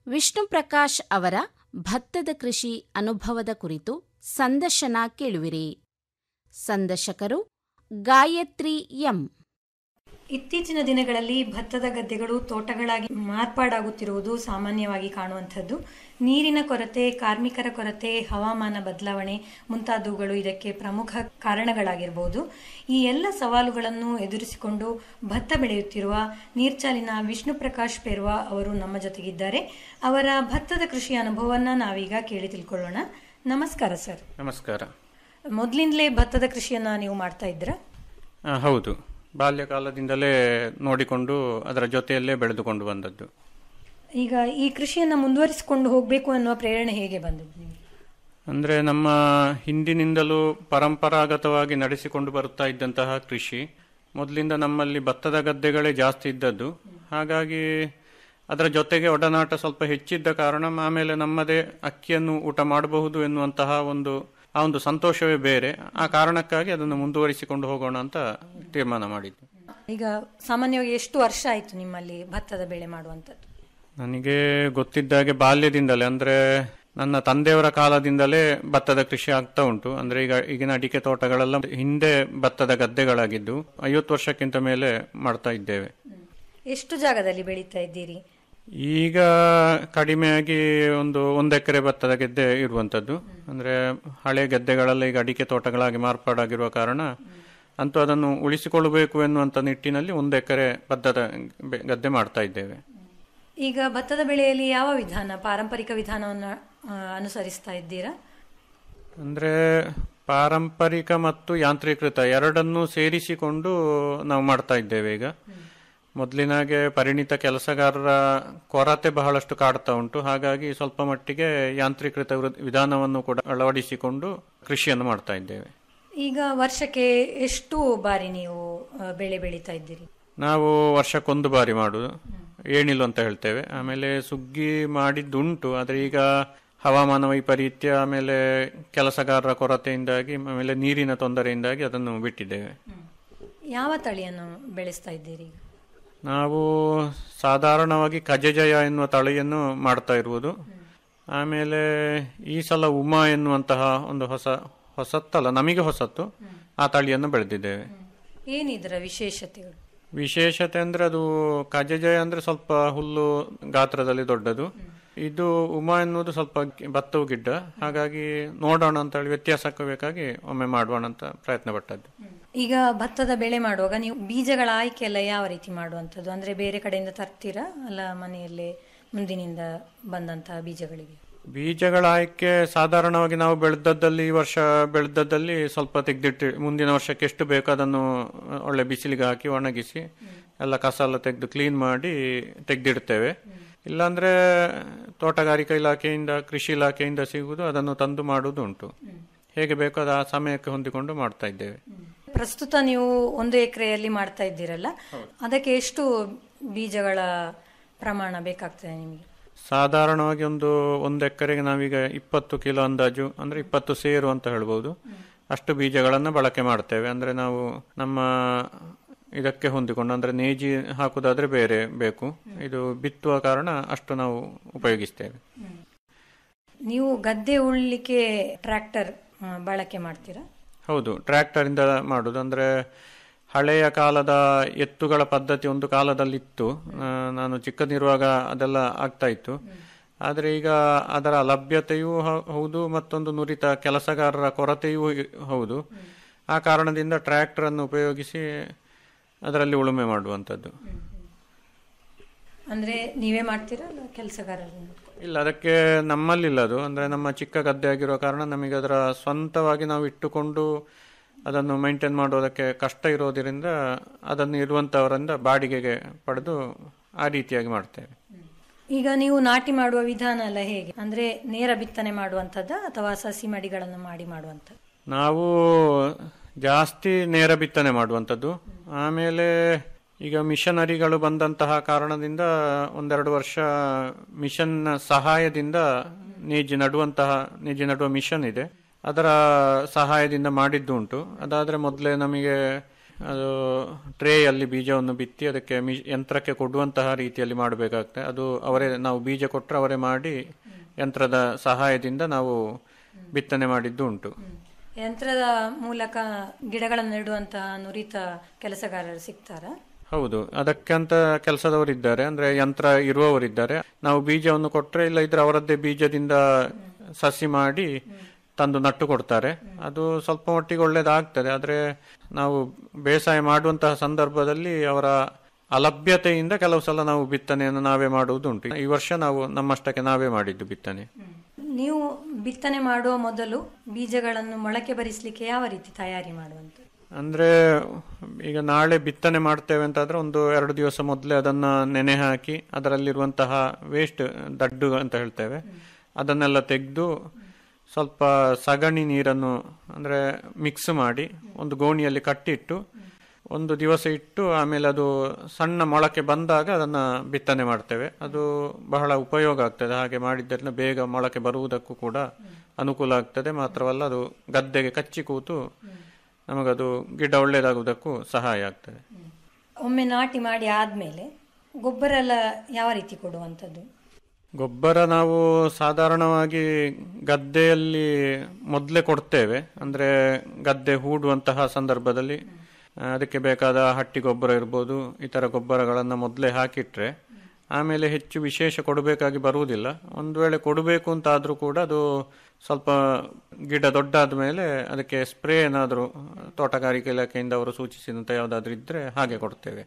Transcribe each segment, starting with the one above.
ವಿಷ್ಣು ಪ್ರಕಾಶ್ ಅವರ ಭತ್ತದ ಕೃಷಿ ಅನುಭವದ ಕುರಿತು ಸಂದರ್ಶನ ಕೇಳುವಿರಿ ಸಂದರ್ಶಕರು ಗಾಯತ್ರಿ ಎಂ ಇತ್ತೀಚಿನ ದಿನಗಳಲ್ಲಿ ಭತ್ತದ ಗದ್ದೆಗಳು ತೋಟಗಳಾಗಿ ಮಾರ್ಪಾಡಾಗುತ್ತಿರುವುದು ಸಾಮಾನ್ಯವಾಗಿ ಕಾಣುವಂಥದ್ದು ನೀರಿನ ಕೊರತೆ ಕಾರ್ಮಿಕರ ಕೊರತೆ ಹವಾಮಾನ ಬದಲಾವಣೆ ಮುಂತಾದವುಗಳು ಇದಕ್ಕೆ ಪ್ರಮುಖ ಕಾರಣಗಳಾಗಿರಬಹುದು ಈ ಎಲ್ಲ ಸವಾಲುಗಳನ್ನು ಎದುರಿಸಿಕೊಂಡು ಭತ್ತ ಬೆಳೆಯುತ್ತಿರುವ ನೀರ್ಚಾಲಿನ ವಿಷ್ಣು ಪ್ರಕಾಶ್ ಪೆರ್ವಾ ಅವರು ನಮ್ಮ ಜೊತೆಗಿದ್ದಾರೆ ಅವರ ಭತ್ತದ ಕೃಷಿ ಅನುಭವವನ್ನ ನಾವೀಗ ಕೇಳಿ ತಿಳ್ಕೊಳ್ಳೋಣ ನಮಸ್ಕಾರ ಸರ್ ನಮಸ್ಕಾರ ಮೊದಲಿಂದಲೇ ಭತ್ತದ ಕೃಷಿಯನ್ನ ನೀವು ಮಾಡ್ತಾ ಇದ್ದೀರಾ ಆ, ಹೌದು ಬಾಲ್ಯಕಾಲದಿಂದಲೇ ನೋಡಿಕೊಂಡು ಅದರ ಜೊತೆಯಲ್ಲೇ ಬೆಳೆದುಕೊಂಡು ಬಂದದ್ದು ಈಗ ಈ ಕೃಷಿಯನ್ನ ಮುಂದುವರಿಸಿಕೊಂಡು ಹೋಗಬೇಕು ಅನ್ನುವ ಪ್ರೇರಣೆ ಹೇಗೆ ಬಂದದ್ದು ನಿಮಗೆ ಅಂದರೆ ನಮ್ಮ ಹಿಂದಿನಿಂದಲೂ ಪರಂಪರಾಗತವಾಗಿ ನಡೆಸಿಕೊಂಡು ಬರುತ್ತಾ ಇದ್ದಂತಹ ಕೃಷಿ ಮೊದಲಿಂದ ನಮ್ಮಲ್ಲಿ ಭತ್ತದ ಗದ್ದೆಗಳೇ ಜಾಸ್ತಿ ಇದ್ದದ್ದು ಹಾಗಾಗಿ ಅದರ ಜೊತೆಗೆ ಒಡನಾಟ ಸ್ವಲ್ಪ ಹೆಚ್ಚಿದ್ದ ಕಾರಣ ಆಮೇಲೆ ನಮ್ಮದೇ ಅಕ್ಕಿಯನ್ನು ಊಟ ಮಾಡಬಹುದು ಎನ್ನುವಂತಹ ಒಂದು ಆ ಒಂದು ಸಂತೋಷವೇ ಬೇರೆ ಆ ಕಾರಣಕ್ಕಾಗಿ ಅದನ್ನು ಮುಂದುವರಿಸಿಕೊಂಡು ಹೋಗೋಣ ಅಂತ ತೀರ್ಮಾನ ಮಾಡಿದ್ದು ಈಗ ಸಾಮಾನ್ಯವಾಗಿ ಎಷ್ಟು ವರ್ಷ ಆಯ್ತು ನಿಮ್ಮಲ್ಲಿ ಭತ್ತದ ಬೆಳೆ ಮಾಡುವಂಥದ್ದು ನನಗೆ ಗೊತ್ತಿದ್ದಾಗೆ ಬಾಲ್ಯದಿಂದಲೇ ಅಂದ್ರೆ ನನ್ನ ತಂದೆಯವರ ಕಾಲದಿಂದಲೇ ಭತ್ತದ ಕೃಷಿ ಆಗ್ತಾ ಉಂಟು ಅಂದ್ರೆ ಈಗ ಈಗಿನ ಅಡಿಕೆ ತೋಟಗಳೆಲ್ಲ ಹಿಂದೆ ಭತ್ತದ ಗದ್ದೆಗಳಾಗಿದ್ದು ಐವತ್ತು ವರ್ಷಕ್ಕಿಂತ ಮೇಲೆ ಮಾಡ್ತಾ ಇದ್ದೇವೆ ಎಷ್ಟು ಜಾಗದಲ್ಲಿ ಬೆಳೀತಾ ಇದ್ದೀರಿ ಈಗ ಕಡಿಮೆಯಾಗಿ ಒಂದು ಒಂದು ಎಕರೆ ಭತ್ತದ ಗೆದ್ದೆ ಇರುವಂತದ್ದು ಅಂದ್ರೆ ಹಳೆ ಗದ್ದೆಗಳೆಲ್ಲ ಈಗ ಅಡಿಕೆ ತೋಟಗಳಾಗಿ ಮಾರ್ಪಾಡಾಗಿರುವ ಕಾರಣ ಅಂತೂ ಅದನ್ನು ಉಳಿಸಿಕೊಳ್ಳಬೇಕು ಎನ್ನುವಂತ ನಿಟ್ಟಿನಲ್ಲಿ ಒಂದು ಎಕರೆ ಭತ್ತದ ಬೆ- ಗದ್ದೆ ಮಾಡ್ತಾ ಇದ್ದೇವೆ ಈಗ ಭತ್ತದ ಬೆಳೆಯಲ್ಲಿ ಯಾವ ವಿಧಾನ ಪಾರಂಪರಿಕ ವಿಧಾನವನ್ನು ಆ, ಅನುಸರಿಸ್ತಾ ಇದ್ದೀರಾ ಅಂದ್ರೆ ಪಾರಂಪರಿಕ ಮತ್ತು ಯಾಂತ್ರೀಕೃತ ಎರಡನ್ನೂ ಸೇರಿಸಿಕೊಂಡು ನಾವು ಮಾಡ್ತಾ ಇದ್ದೇವೆ ಈಗ ಮೊದಲಿನಾಗೆ ಪರಿಣಿತ ಕೆಲಸಗಾರರ ಕೊರತೆ ಬಹಳಷ್ಟು ಕಾಡ್ತಾ ಉಂಟು ಹಾಗಾಗಿ ಸ್ವಲ್ಪ ಮಟ್ಟಿಗೆ ಯಾಂತ್ರೀಕೃತ ವೃ- ವಿಧಾನವನ್ನು ಕೂಡ ಅಳವಡಿಸಿಕೊಂಡು ಕೃಷಿಯನ್ನು ಮಾಡ್ತಾ ಇದ್ದೇವೆ ಈಗ ವರ್ಷಕ್ಕೆ ಎಷ್ಟು ಬಾರಿ ನೀವು ಆ, ಬೆಳೆ ಬೆಳೀತಾ ಇದ್ದೀರಿ ನಾವು ವರ್ಷಕ್ಕೊಂದು ಬಾರಿ ಮಾಡುದು ಏಣಿಲು ಅಂತ ಹೇಳ್ತೇವೆ ಆಮೇಲೆ ಸುಗ್ಗಿ ಮಾಡಿದ್ದುಂಟು ಆದರೆ ಈಗ ಹವಾಮಾನ ವೈಪರೀತ್ಯ ಆಮೇಲೆ ಕೆಲಸಗಾರರ ಕೊರತೆಯಿಂದಾಗಿ ಆಮೇಲೆ ನೀರಿನ ತೊಂದರೆಯಿಂದಾಗಿ ಅದನ್ನು ಬಿಟ್ಟಿದ್ದೇವೆ ಯಾವ ತಳಿಯನ್ನು ಬೆಳೆಸ್ತಾ ಇದ್ದೀರಿ ಈಗ ನಾವು ಸಾಧಾರಣವಾಗಿ ಕಜಜಯ ಎನ್ನುವ ತಳಿಯನ್ನು ಮಾಡ್ತಾ ಇರುವುದು ಆಮೇಲೆ ಈ ಸಲ ಉಮಾ ಎನ್ನುವಂತಹ ಒಂದು ಹೊಸ ಹೊಸತ್ತಲ್ಲ ನಮಗೆ ಹೊಸತ್ತು ಆ ತಳಿಯನ್ನು ಬೆಳೆದಿದ್ದೇವೆ ಏನಿದರ ವಿಶೇಷತೆಗಳು ವಿಶೇಷತೆ ಅಂದ್ರೆ ಅದು ಕಜಜಯ ಅಂದ್ರೆ ಸ್ವಲ್ಪ ಹುಲ್ಲು ಗಾತ್ರದಲ್ಲಿ ದೊಡ್ಡದು ಇದು ಉಮಾ ಎನ್ನುವುದು ಸ್ವಲ್ಪ ಗಿ- ಭತ್ತವು ಗಿಡ್ಡ ಹಾಗಾಗಿ ನೋಡೋಣ ಅಂತ ಹೇಳಿ ವ್ಯತ್ಯಾಸಕ್ಕೆ ಬೇಕಾಗಿ ಒಮ್ಮೆ ಮಾಡುವ ಅಂತ ಪ್ರಯತ್ನ ಪಟ್ಟದ್ದು ಈಗ ಭತ್ತದ ಬೆಳೆ ಮಾಡುವಾಗ ನೀವು ಬೀಜಗಳ ಆಯ್ಕೆ ಎಲ್ಲ ಯಾವ ರೀತಿ ಮಾಡುವಂಥದ್ದು ಅಂದ್ರೆ ಬೇರೆ ಕಡೆಯಿಂದ ತರ್ತೀರಾ ಅಲ್ಲ ಮನೆಯಲ್ಲೇ ಮುಂದಿನಿಂದ ಬಂದಂತಹ ಬೀಜಗಳಿಗೆ ಬೀಜಗಳ ಆಯ್ಕೆ ಸಾಧಾರಣವಾಗಿ ನಾವು ಬೆಳೆದದ್ದಲ್ಲಿ ಈ ವರ್ಷ ಬೆಳೆದದ್ದಲ್ಲಿ ಸ್ವಲ್ಪ ತೆಗೆದಿಟ್ಟು ಮುಂದಿನ ವರ್ಷಕ್ಕೆ ಎಷ್ಟು ಬೇಕು ಅದನ್ನು ಒಳ್ಳೆ ಬಿಸಿಲಿಗೆ ಹಾಕಿ ಒಣಗಿಸಿ ಎಲ್ಲ ಕಸ ಎಲ್ಲ ತೆಗೆದು ಕ್ಲೀನ್ ಮಾಡಿ ತೆಗೆದಿಡ್ತೇವೆ ಇಲ್ಲಾಂದ್ರೆ ತೋಟಗಾರಿಕಾ ಇಲಾಖೆಯಿಂದ ಕೃಷಿ ಇಲಾಖೆಯಿಂದ ಸಿಗುವುದು ಅದನ್ನು ತಂದು ಮಾಡುವುದು ಉಂಟು ಹೇಗೆ ಬೇಕೋ ಅದು ಆ ಸಮಯಕ್ಕೆ ಹೊಂದಿಕೊಂಡು ಮಾಡ್ತಾ ಇದ್ದೇವೆ ಪ್ರಸ್ತುತ ನೀವು ಒಂದು ಎಕರೆಯಲ್ಲಿ ಮಾಡ್ತಾ ಇದ್ದೀರಲ್ಲ ಅದಕ್ಕೆ ಎಷ್ಟು ಬೀಜಗಳ ಪ್ರಮಾಣ ಬೇಕಾಗ್ತದೆ ನಿಮಗೆ ಸಾಧಾರಣವಾಗಿ ಒಂದು ಒಂದು ಎಕರೆಗೆ ನಾವೀಗ ಇಪ್ಪತ್ತು ಕಿಲೋ ಅಂದಾಜು ಅಂದ್ರೆ ಇಪ್ಪತ್ತು ಸೇರು ಅಂತ ಹೇಳ್ಬೋದು ಅಷ್ಟು ಬೀಜಗಳನ್ನು ಬಳಕೆ ಮಾಡ್ತೇವೆ ಅಂದ್ರೆ ನಾವು ನಮ್ಮ ಇದಕ್ಕೆ ಹೊಂದಿಕೊಂಡು ಅಂದ್ರೆ ನೇಜಿ ಹಾಕುದಾದ್ರೆ ಬೇರೆ ಬೇಕು ಇದು ಬಿತ್ತುವ ಕಾರಣ ಅಷ್ಟು ನಾವು ಉಪಯೋಗಿಸ್ತೇವೆ ನೀವು ಗದ್ದೆ ಉಳ್ಳಿಕ್ಕೆ ಟ್ರ್ಯಾಕ್ಟರ್ ಆ, ಬಳಕೆ ಮಾಡ್ತೀರಾ ಹೌದು ಟ್ರ್ಯಾಕ್ಟರ್ ಇಂದ ಮಾಡುದು ಅಂದ್ರೆ ಹಳೆಯ ಕಾಲದ ಎತ್ತುಗಳ ಪದ್ಧತಿ ಒಂದು ಕಾಲದಲ್ಲಿತ್ತು ಆ, ನಾನು ಚಿಕ್ಕದಿರುವಾಗ ಅದೆಲ್ಲ ಆಗ್ತಾ ಇತ್ತು ಆದರೆ ಈಗ ಅದರ ಲಭ್ಯತೆಯೂ ಹೌ- ಹೌದು ಮತ್ತೊಂದು ನುರಿತ ಕೆಲಸಗಾರರ ಕೊರತೆಯೂ ಇ- ಹೌದು ಆ ಕಾರಣದಿಂದ ಟ್ರ್ಯಾಕ್ಟರ್ ಅನ್ನು ಉಪಯೋಗಿಸಿ ಅದರಲ್ಲಿ ಉಳುಮೆ ಮಾಡುವಂಥದ್ದು ಅಂದ್ರೆ ನೀವೇ ಮಾಡ್ತೀರಾ ಅಲ್ಲ ಕೆಲಸಗಾರರನ್ನು ಇಲ್ಲ ಅದಕ್ಕೆ ನಮ್ಮಲ್ಲಿಲ್ಲ ಅದು ಅಂದ್ರೆ ನಮ್ಮ ಚಿಕ್ಕ ಗದ್ದೆ ಆಗಿರೋ ಕಾರಣ ನಮಗೆ ಅದರ ಸ್ವಂತವಾಗಿ ನಾವು ಇಟ್ಟುಕೊಂಡು ಅದನ್ನು ಮೇಂಟೈನ್ ಮಾಡೋದಕ್ಕೆ ಕಷ್ಟ ಇರೋದರಿಂದ ಅದನ್ನು ಇರುವಂತವರಿಂದ ಬಾಡಿಗೆಗೆ ಪಡೆದು ಆ ರೀತಿಯಾಗಿ ಮಾಡ್ತೇವೆ ಈಗ ನೀವು ನಾಟಿ ಮಾಡುವ ವಿಧಾನ ಎಲ್ಲ ಹೇಗೆ ಅಂದ್ರೆ ನೇರ ಬಿತ್ತನೆ ಮಾಡುವಂಥದ್ದ ಅಥವಾ ಸಸಿ ಮಡಿಗಳನ್ನು ಮಾಡಿ ಮಾಡುವಂಥದ್ದು ನಾವು ಜಾಸ್ತಿ ನೇರ ಬಿತ್ತನೆ ಮಾಡುವಂಥದ್ದು ಆಮೇಲೆ ಈಗ ಮಿಷನರಿಗಳು ಬಂದಂತಹ ಕಾರಣದಿಂದ ಒಂದೆರಡು ವರ್ಷ ಮಿಷನ್ ಸಹಾಯದಿಂದ ನೇಜಿ ನಡುವಂತಹ ನೇಜಿ ನಡುವ ಮಿಷನ್ ಇದೆ ಅದರ ಸಹಾಯದಿಂದ ಮಾಡಿದ್ದು ಉಂಟು ಅದಾದ್ರೆ ಮೊದಲೇ ನಮಗೆ ಅದು ಟ್ರೇಯಲ್ಲಿ ಬೀಜವನ್ನು ಬಿತ್ತಿ ಅದಕ್ಕೆ ಮಿ ಯಂತ್ರಕ್ಕೆ ಕೊಡುವಂತಹ ರೀತಿಯಲ್ಲಿ ಮಾಡಬೇಕಾಗ್ತದೆ ಅದು ಅವರೇ ನಾವು ಬೀಜ ಕೊಟ್ಟರೆ ಅವರೇ ಮಾಡಿ ಯಂತ್ರದ ಸಹಾಯದಿಂದ ನಾವು ಬಿತ್ತನೆ ಮಾಡಿದ್ದು ಉಂಟು ಯಂತ್ರದ ಮೂಲಕ ಗಿಡಗಳನ್ನು ನೆಡುವಂತಹ ನುರಿತ ಕೆಲಸಗಾರರು ಸಿಗ್ತಾರಾ ಹೌದು ಅದಕ್ಕಂತ ಕೆಲಸದವರಿದ್ದಾರೆ ಅಂದ್ರೆ ಯಂತ್ರ ಇರುವವರಿದ್ದಾರೆ ನಾವು ಬೀಜವನ್ನು ಕೊಟ್ರೆ ಇಲ್ಲ ಇದ್ರೆ ಅವರದ್ದೇ ಬೀಜದಿಂದ ಸಸಿ ಮಾಡಿ ತಂದು ನಟ್ಟು ಕೊಡ್ತಾರೆ ಅದು ಸ್ವಲ್ಪ ಮಟ್ಟಿಗೆ ಒಳ್ಳೇದಾಗ್ತದೆ ಆದ್ರೆ ನಾವು ಬೇಸಾಯ ಮಾಡುವಂತಹ ಸಂದರ್ಭದಲ್ಲಿ ಅವರ ಅಲಭ್ಯತೆಯಿಂದ ಕೆಲವು ಸಲ ನಾವು ಬಿತ್ತನೆಯನ್ನು ನಾವೇ ಮಾಡುವುದುಂಟು ಈ ವರ್ಷ ನಾವು ನಮ್ಮಷ್ಟಕ್ಕೆ ನಾವೇ ಮಾಡಿದ್ದು ಬಿತ್ತನೆ ನೀವು ಬಿತ್ತನೆ ಮಾಡುವ ಮೊದಲು ಬೀಜಗಳನ್ನು ಮೊಳಕೆ ಬರಿಸಲಿಕ್ಕೆ ಯಾವ ರೀತಿ ತಯಾರಿ ಮಾಡುವಂತ ಅಂದ್ರೆ ಈಗ ನಾಳೆ ಬಿತ್ತನೆ ಮಾಡ್ತೇವೆ ಅಂತಾದ್ರೆ ಒಂದು ಎರಡು ದಿವಸ ಮೊದಲೇ ಅದನ್ನ ನೆನೆ ಹಾಕಿ ಅದರಲ್ಲಿರುವಂತಹ ವೇಸ್ಟ್ ದಡ್ಡು ಅಂತ ಹೇಳ್ತೇವೆ ಅದನ್ನೆಲ್ಲ ತೆಗೆದು ಸ್ವಲ್ಪ ಸಗಣಿ ನೀರನ್ನು ಅಂದ್ರೆ ಮಿಕ್ಸ್ ಮಾಡಿ ಒಂದು ಗೋಣಿಯಲ್ಲಿ ಕಟ್ಟಿಟ್ಟು ಒಂದು ದಿವಸ ಇಟ್ಟು ಆಮೇಲೆ ಅದು ಸಣ್ಣ ಮೊಳಕೆ ಬಂದಾಗ ಅದನ್ನ ಬಿತ್ತನೆ ಮಾಡ್ತೇವೆ ಅದು ಬಹಳ ಉಪಯೋಗ ಆಗ್ತದೆ ಹಾಗೆ ಮಾಡಿದ್ದರಿಂದ ಬೇಗ ಮೊಳಕೆ ಬರುವುದಕ್ಕೂ ಕೂಡ ಅನುಕೂಲ ಆಗ್ತದೆ ಮಾತ್ರವಲ್ಲ ಅದು ಗದ್ದೆಗೆ ಕಚ್ಚಿ ಕೂತು ನಮಗದು ಗಿಡ ಒಳ್ಳೆಯದಾಗುವುದಕ್ಕೂ ಸಹಾಯ ಆಗ್ತದೆ ಒಮ್ಮೆ ನಾಟಿ ಮಾಡಿ ಆದ್ಮೇಲೆ ಗೊಬ್ಬರ ಎಲ್ಲ ಯಾವ ರೀತಿ ಕೊಡುವಂಥದ್ದು ಗೊಬ್ಬರ ನಾವು ಸಾಧಾರಣವಾಗಿ ಗದ್ದೆಯಲ್ಲಿ ಮೊದಲೇ ಕೊಡ್ತೇವೆ ಅಂದ್ರೆ ಗದ್ದೆ ಹೂಡುವಂತಹ ಸಂದರ್ಭದಲ್ಲಿ ಆ, ಅದಕ್ಕೆ ಬೇಕಾದ ಹಟ್ಟಿ ಗೊಬ್ಬರ ಇರ್ಬೋದು ಇತರ ಗೊಬ್ಬರಗಳನ್ನು ಮೊದಲೇ ಹಾಕಿಟ್ರೆ ಆಮೇಲೆ ಹೆಚ್ಚು ವಿಶೇಷ ಕೊಡಬೇಕಾಗಿ ಬರುವುದಿಲ್ಲ ಒಂದು ವೇಳೆ ಕೊಡಬೇಕು ಅಂತ ಆದರೂ ಕೂಡ ಅದು ಸ್ವಲ್ಪ ಗಿಡ ದೊಡ್ಡಾದ ಮೇಲೆ ಅದಕ್ಕೆ ಸ್ಪ್ರೇ ಏನಾದರೂ ತೋಟಗಾರಿಕೆ ಇಲಾಖೆಯಿಂದ ಅವರು ಸೂಚಿಸಿದಂತ ಯಾವುದಾದ್ರೂ ಇದ್ರೆ ಹಾಗೆ ಕೊಡ್ತೇವೆ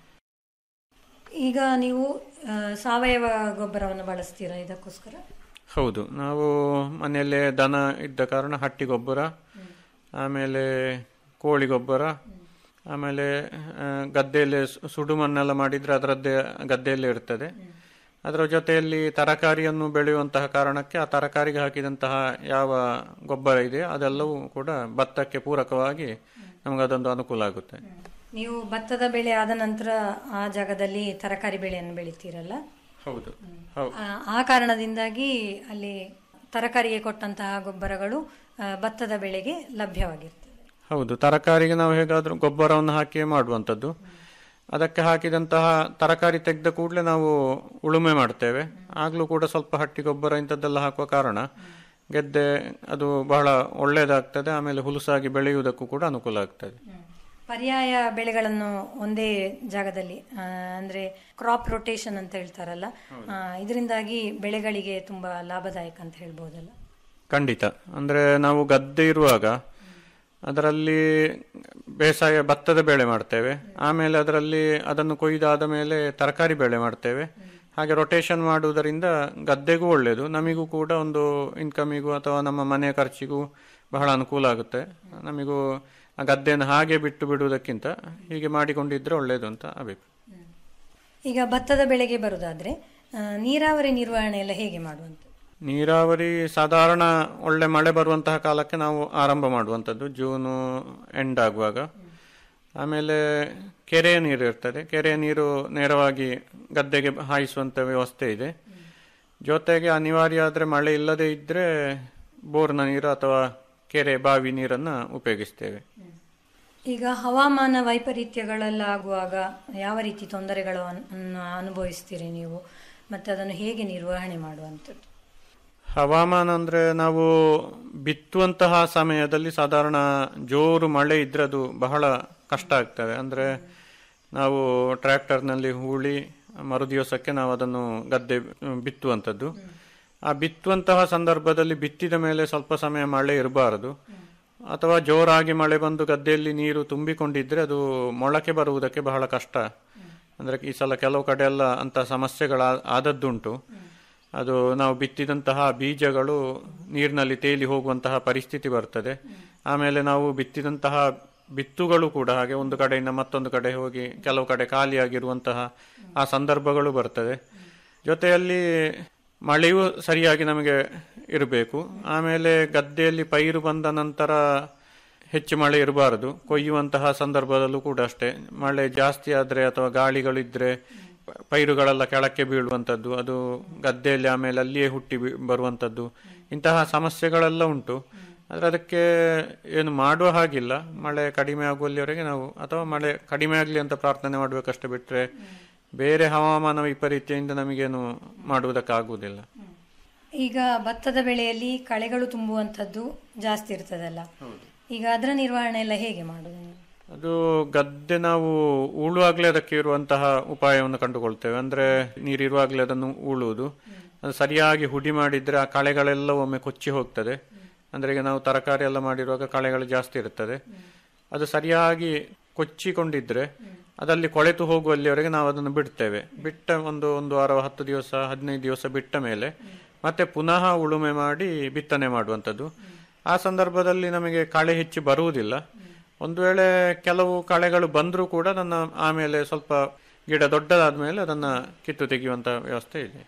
ಈಗ ನೀವು ಆ, ಸಾವಯವ ಗೊಬ್ಬರವನ್ನು ಬಳಸ್ತೀರಾ ಇದಕ್ಕೋಸ್ಕರ ಹೌದು ನಾವು ಮನೆಯಲ್ಲೇ ದನ ಇದ್ದ ಕಾರಣ ಹಟ್ಟಿ ಗೊಬ್ಬರ ಆಮೇಲೆ ಕೋಳಿ ಗೊಬ್ಬರ ಆಮೇಲೆ ಆ, ಗದ್ದೆಯಲ್ಲಿ ಸು- ಸುಡು ಮಣ್ಣೆಲ್ಲ ಮಾಡಿದ್ರೆ ಅದರದ್ದೇ ಗದ್ದೆಯಲ್ಲೇ ಇರ್ತದೆ ಅದರ ಜೊತೆಯಲ್ಲಿ ತರಕಾರಿಯನ್ನು ಬೆಳೆಯುವಂತಹ ಕಾರಣಕ್ಕೆ ಆ ತರಕಾರಿಗೆ ಹಾಕಿದಂತಹ ಯಾವ ಗೊಬ್ಬರ ಇದೆ ಅದೆಲ್ಲವೂ ಕೂಡ ಭತ್ತಕ್ಕೆ ಪೂರಕವಾಗಿ ನಮಗದೊಂದು ಅನುಕೂಲ ಆಗುತ್ತೆ ನೀವು ಭತ್ತದ ಬೆಳೆ ಆದ ನಂತರ ಆ ಜಾಗದಲ್ಲಿ ತರಕಾರಿ ಬೆಳೆಯನ್ನು ಬೆಳಿತೀರಲ್ಲ ಹೌದು ಹೌದು ಆ, ಆ ಕಾರಣದಿಂದಾಗಿ ಅಲ್ಲಿ ತರಕಾರಿಗೆ ಕೊಟ್ಟಂತಹ ಗೊಬ್ಬರಗಳು ಆ, ಭತ್ತದ ಬೆಳೆಗೆ ಲಭ್ಯವಾಗಿರ್ತದೆ ಹೌದು ತರಕಾರಿಗೆ ನಾವು ಹೇಗಾದ್ರೂ ಗೊಬ್ಬರವನ್ನು ಹಾಕಿ ಮಾಡುವಂಥದ್ದು ಅದಕ್ಕೆ ಹಾಕಿದಂತಹ ತರಕಾರಿ ತೆಗೆದ ಕೂಡಲೇ ನಾವು ಉಳುಮೆ ಮಾಡ್ತೇವೆ ಆಗಲೂ ಕೂಡ ಸ್ವಲ್ಪ ಹಟ್ಟಿ ಗೊಬ್ಬರ ಇಂಥದ್ದೆಲ್ಲ ಹಾಕುವ ಕಾರಣ ಗೆದ್ದೆ ಅದು ಬಹಳ ಒಳ್ಳೆಯದಾಗ್ತದೆ ಆಮೇಲೆ ಹುಲುಸಾಗಿ ಬೆಳೆಯುವುದಕ್ಕೂ ಕೂಡ ಅನುಕೂಲ ಆಗ್ತದೆ ಪರ್ಯಾಯ ಬೆಳೆಗಳನ್ನು ಒಂದೇ ಜಾಗದಲ್ಲಿ ಆ, ಅಂದ್ರೆ ಕ್ರಾಪ್ ರೊಟೇಷನ್ ಅಂತ ಹೇಳ್ತಾರಲ್ಲ ಆ, ಇದರಿಂದಾಗಿ ಬೆಳೆಗಳಿಗೆ ತುಂಬಾ ಲಾಭದಾಯಕ ಅಂತ ಹೇಳ್ಬೋದಲ್ಲ ಖಂಡಿತ ಅಂದ್ರೆ ನಾವು ಗದ್ದೆ ಇರುವಾಗ ಅದರಲ್ಲಿ ಬೇಸಾಯ ಭತ್ತದ ಬೆಳೆ ಮಾಡ್ತೇವೆ ಆಮೇಲೆ ಅದರಲ್ಲಿ ಅದನ್ನು ಕೊಯ್ದಾದ ಮೇಲೆ ತರಕಾರಿ ಬೆಳೆ ಮಾಡ್ತೇವೆ ಹಾಗೆ ರೊಟೇಷನ್ ಮಾಡುವುದರಿಂದ ಗದ್ದೆಗೂ ಒಳ್ಳೆಯದು ನಮಿಗೂ ಕೂಡ ಒಂದು ಇನ್ಕಮಿಗೂ ಅಥವಾ ನಮ್ಮ ಮನೆಯ ಖರ್ಚಿಗೂ ಬಹಳ ಅನುಕೂಲ ಆಗುತ್ತೆ ನಮಿಗೂ ಆ ಗದ್ದೆಯನ್ನು ಹಾಗೆ ಬಿಟ್ಟು ಬಿಡುವುದಕ್ಕಿಂತ ಹೀಗೆ ಮಾಡಿಕೊಂಡಿದ್ರೆ ಒಳ್ಳೆಯದು ಅಂತ ಅಭಿಪ್ರಾಯ ಈಗ ಭತ್ತದ ಬೆಳೆಗೆ ಬರುದಾದ್ರೆ ಆ, ನೀರಾವರಿ ನಿರ್ವಹಣೆ ಎಲ್ಲ ಹೇಗೆ ಮಾಡುವಂತ ನೀರಾವರಿ ಸಾಧಾರಣ ಒಳ್ಳೆ ಮಳೆ ಬರುವಂತಹ ಕಾಲಕ್ಕೆ ನಾವು ಆರಂಭ ಮಾಡುವಂಥದ್ದು ಜೂನು ಎಂಡ್ ಆಗುವಾಗ ಆಮೇಲೆ ಕೆರೆಯ ನೀರು ಇರ್ತದೆ ಕೆರೆಯ ನೀರು ನೇರವಾಗಿ ಗದ್ದೆಗೆ ಹಾಯಿಸುವಂಥ ವ್ಯವಸ್ಥೆ ಇದೆ ಜೊತೆಗೆ ಅನಿವಾರ್ಯ ಆದರೆ ಮಳೆ ಇಲ್ಲದೆ ಇದ್ದರೆ ಬೋರ್ನ ನೀರು ಅಥವಾ ಕೆರೆ ಬಾವಿ ನೀರನ್ನು ಉಪಯೋಗಿಸ್ತೇವೆ ಈಗ ಹವಾಮಾನ ವೈಪರೀತ್ಯಗಳೆಲ್ಲ ಆಗುವಾಗ ಯಾವ ರೀತಿ ತೊಂದರೆಗಳನ್ನು ಅನುಭವಿಸ್ತೀರಿ ನೀವು ಮತ್ತೆ ಅದನ್ನು ಹೇಗೆ ನಿರ್ವಹಣೆ ಮಾಡುವಂಥದ್ದು ಹವಾಮಾನ ಅಂದ್ರೆ ನಾವು ಬಿತ್ತುವಂತಹ ಸಮಯದಲ್ಲಿ ಸಾಧಾರಣ ಜೋರು ಮಳೆ ಇದ್ರೆ ಅದು ಬಹಳ ಕಷ್ಟ ಆಗ್ತದೆ ಅಂದ್ರೆ ನಾವು ಟ್ರ್ಯಾಕ್ಟರ್ನಲ್ಲಿ ಹೂಳಿ ಮರುದಿವಸಕ್ಕೆ ನಾವು ಅದನ್ನು ಗದ್ದೆ ಬಿತ್ತುವಂಥದ್ದು ಆ ಬಿತ್ತುವಂತಹ ಸಂದರ್ಭದಲ್ಲಿ ಬಿತ್ತಿದ ಮೇಲೆ ಸ್ವಲ್ಪ ಸಮಯ ಮಳೆ ಇರಬಾರದು ಅಥವಾ ಜೋರಾಗಿ ಮಳೆ ಬಂದು ಗದ್ದೆಯಲ್ಲಿ ನೀರು ತುಂಬಿಕೊಂಡಿದ್ರೆ ಅದು ಮೊಳಕೆ ಬರುವುದಕ್ಕೆ ಬಹಳ ಕಷ್ಟ ಅಂದ್ರೆ ಈ ಸಲ ಕೆಲವು ಕಡೆ ಎಲ್ಲ ಅಂತ ಸಮಸ್ಯೆಗಳ ಆದದ್ದುಂಟು ಅದು ನಾವು ಬಿತ್ತಿದಂತಹ ಬೀಜಗಳು ನೀರಿನಲ್ಲಿ ತೇಲಿ ಹೋಗುವಂತಹ ಪರಿಸ್ಥಿತಿ ಬರ್ತದೆ ಆಮೇಲೆ ನಾವು ಬಿತ್ತಿದಂತಹ ಬಿತ್ತುಗಳು ಕೂಡ ಹಾಗೆ ಒಂದು ಕಡೆಯಿಂದ ಮತ್ತೊಂದು ಕಡೆ ಹೋಗಿ ಕೆಲವು ಕಡೆ ಖಾಲಿಯಾಗಿರುವಂತಹ ಆ ಸಂದರ್ಭಗಳು ಬರ್ತದೆ ಜೊತೆಯಲ್ಲಿ ಮಳೆಯೂ ಸರಿಯಾಗಿ ನಮಗೆ ಇರಬೇಕು ಆಮೇಲೆ ಗದ್ದೆಯಲ್ಲಿ ಪೈರು ಬಂದ ನಂತರ ಹೆಚ್ಚು ಮಳೆ ಇರಬಾರದು ಕೊಯ್ಯುವಂತಹ ಸಂದರ್ಭದಲ್ಲೂ ಕೂಡ ಅಷ್ಟೇ ಮಳೆ ಜಾಸ್ತಿ ಆದರೆ ಅಥವಾ ಗಾಳಿಗಳಿದ್ರೆ ಪೈರುಗಳೆಲ್ಲ ಕೆಳಕ್ಕೆ ಬೀಳುವಂಥದ್ದು ಅದು ಗದ್ದೆಯಲ್ಲಿ ಆಮೇಲೆ ಅಲ್ಲಿಯೇ ಹುಟ್ಟಿ ಬಿ- ಬರುವಂಥದ್ದು ಇಂತಹ ಸಮಸ್ಯೆಗಳೆಲ್ಲ ಉಂಟು ಆದರೆ ಅದಕ್ಕೆ ಏನು ಮಾಡುವ ಹಾಗಿಲ್ಲ ಮಳೆ ಕಡಿಮೆ ಆಗುವಲ್ಲಿವರೆಗೆ ನಾವು ಅಥವಾ ಮಳೆ ಕಡಿಮೆ ಆಗಲಿ ಅಂತ ಪ್ರಾರ್ಥನೆ ಮಾಡಬೇಕಷ್ಟೇ ಬಿಟ್ಟರೆ ಬೇರೆ ಹವಾಮಾನ ವೈಪರೀತ್ಯದಿಂದ ನಮಗೇನು ಮಾಡುವುದಕ್ಕಾಗುವುದಿಲ್ಲ ಈಗ ಭತ್ತದ ಬೆಳೆಯಲ್ಲಿ ಕಳೆಗಳು ತುಂಬುವಂಥದ್ದು ಜಾಸ್ತಿ ಇರ್ತದಲ್ಲ ಈಗ ಅದರ ನಿರ್ವಹಣೆ ಎಲ್ಲ ಹೇಗೆ ಮಾಡುದು ನೀವು? ಅದು ಗದ್ದೆ ನಾವು ಉಳುವಾಗಲೇ ಅದಕ್ಕೆ ಇರುವಂತಹ ಉಪಾಯವನ್ನು ಕಂಡುಕೊಳ್ತೇವೆ ಅಂದ್ರೆ ನೀರಿರುವಾಗಲೇ ಅದನ್ನು ಉಳುವುದು ಅದು ಸರಿಯಾಗಿ ಹುಡಿ ಮಾಡಿದ್ರೆ ಆ ಕಳೆಗಳೆಲ್ಲ ಒಮ್ಮೆ ಕೊಚ್ಚಿ ಹೋಗ್ತದೆ ಅಂದ್ರೆ ಈಗ ನಾವು ತರಕಾರಿ ಎಲ್ಲ ಮಾಡಿರುವಾಗ ಕಳೆಗಳು ಜಾಸ್ತಿ ಇರ್ತದೆ ಅದು ಸರಿಯಾಗಿ ಕೊಚ್ಚಿಕೊಂಡಿದ್ರೆ ಅದಲ್ಲಿ ಕೊಳೆತು ಹೋಗುವಲ್ಲಿವರೆಗೆ ನಾವು ಅದನ್ನು ಬಿಡ್ತೇವೆ ಬಿಟ್ಟ ಒಂದು ಒಂದು ವಾರ ಹತ್ತು ದಿವಸ ಹದಿನೈದು ದಿವಸ ಬಿಟ್ಟ ಮೇಲೆ ಮತ್ತೆ ಪುನಃ ಉಳುಮೆ ಮಾಡಿ ಬಿತ್ತನೆ ಮಾಡುವಂಥದ್ದು ಆ ಸಂದರ್ಭದಲ್ಲಿ ನಮಗೆ ಕಳೆ ಹೆಚ್ಚು ಬರುವುದಿಲ್ಲ ಒಂದು ವೇಳೆ ಕೆಲವು ಕಳೆಗಳು ಬಂದರೂ ಕೂಡ ನನ್ನ ಆಮೇಲೆ ಸ್ವಲ್ಪ ಗಿಡ ದೊಡ್ಡದಾದ ಮೇಲೆ ಅದನ್ನ ಕಿತ್ತು ತೆಗೆಯುವಂತ ವ್ಯವಸ್ಥೆ ಇದೆ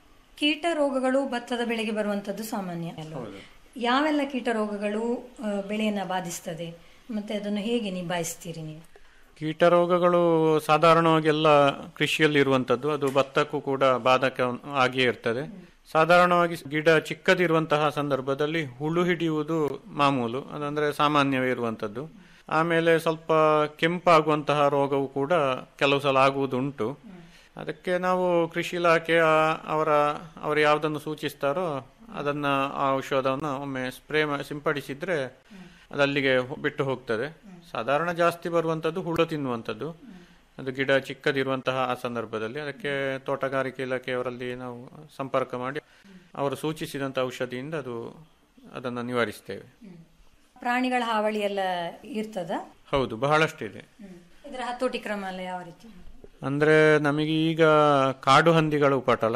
ಕೀಟ ರೋಗಗಳು ಭತ್ತದ ಬೆಳೆಗೆ ಬರುವಂಥದ್ದು ಸಾಮಾನ್ಯ ಅಲ್ವಾ? ಯಾವೆಲ್ಲ ಕೀಟ ರೋಗಗಳು ಆ, ಬೆಳೆಯನ್ನ ಬಾಧಿಸ್ತದೆ ಮತ್ತೆ ಅದನ್ನು ಹೇಗೆ ನಿಭಾಯಿಸ್ತೀರಿ ನೀವು ಕೀಟ ರೋಗಗಳು ಸಾಧಾರಣವಾಗಿ ಎಲ್ಲ ಕೃಷಿಯಲ್ಲಿ ಇರುವಂತದ್ದು ಅದು ಭತ್ತಕ್ಕೂ ಕೂಡ ಬಾಧಕ ಆಗಿಯೇ ಇರ್ತದೆ ಸಾಧಾರಣವಾಗಿ ಗಿಡ ಚಿಕ್ಕದಿರುವಂತಹ ಸಂದರ್ಭದಲ್ಲಿ ಹುಳು ಹಿಡಿಯುವುದು ಮಾಮೂಲು ಅದಂದ್ರೆ ಸಾಮಾನ್ಯವೇ ಇರುವಂತದ್ದು ಆಮೇಲೆ ಸ್ವಲ್ಪ ಕೆಂಪಾಗುವಂತಹ ರೋಗವು ಕೂಡ ಕೆಲವು ಸಲ ಆಗುವುದುಂಟು ಅದಕ್ಕೆ ನಾವು ಕೃಷಿ ಇಲಾಖೆ ಅವರ ಅವರು ಯಾವುದನ್ನು ಸೂಚಿಸ್ತಾರೋ ಅದನ್ನ ಆ ಔಷಧವನ್ನು ಒಮ್ಮೆ ಸ್ಪ್ರೇ ಸಿಂಪಡಿಸಿದ್ರೆ ಅದಲ್ಲಿಗೆ ಹೊ- ಬಿಟ್ಟು ಹೋಗ್ತದೆ ಸಾಧಾರಣ ಜಾಸ್ತಿ ಬರುವಂಥದ್ದು ಹುಳು ತಿನ್ನುವಂಥದ್ದು ಅದು ಗಿಡ ಚಿಕ್ಕದಿರುವಂತಹ ಆ ಸಂದರ್ಭದಲ್ಲಿ ಅದಕ್ಕೆ ತೋಟಗಾರಿಕೆ ಇಲಾಖೆಯವರಲ್ಲಿ ನಾವು ಸಂಪರ್ಕ ಮಾಡಿ ಅವರು ಸೂಚಿಸಿದಂಥ ಔಷಧಿಯಿಂದ ಅದು ಅದನ್ನು ನಿವಾರಿಸ್ತೇವೆ ಪ್ರಾಣಿಗಳ ಹಾವಳಿ ಎಲ್ಲ ಇರ್ತದ ಹೌದು ಬಹಳಷ್ಟಿದೆ ಇದರ ಹತೋಟಿ ಕ್ರಮ ಎಲ್ಲ ಯಾವ ರೀತಿ ಅಂದ್ರೆ ನಮಗೆ ಈಗ ಕಾಡು ಹಂದಿಗಳ ಉಪಟಳ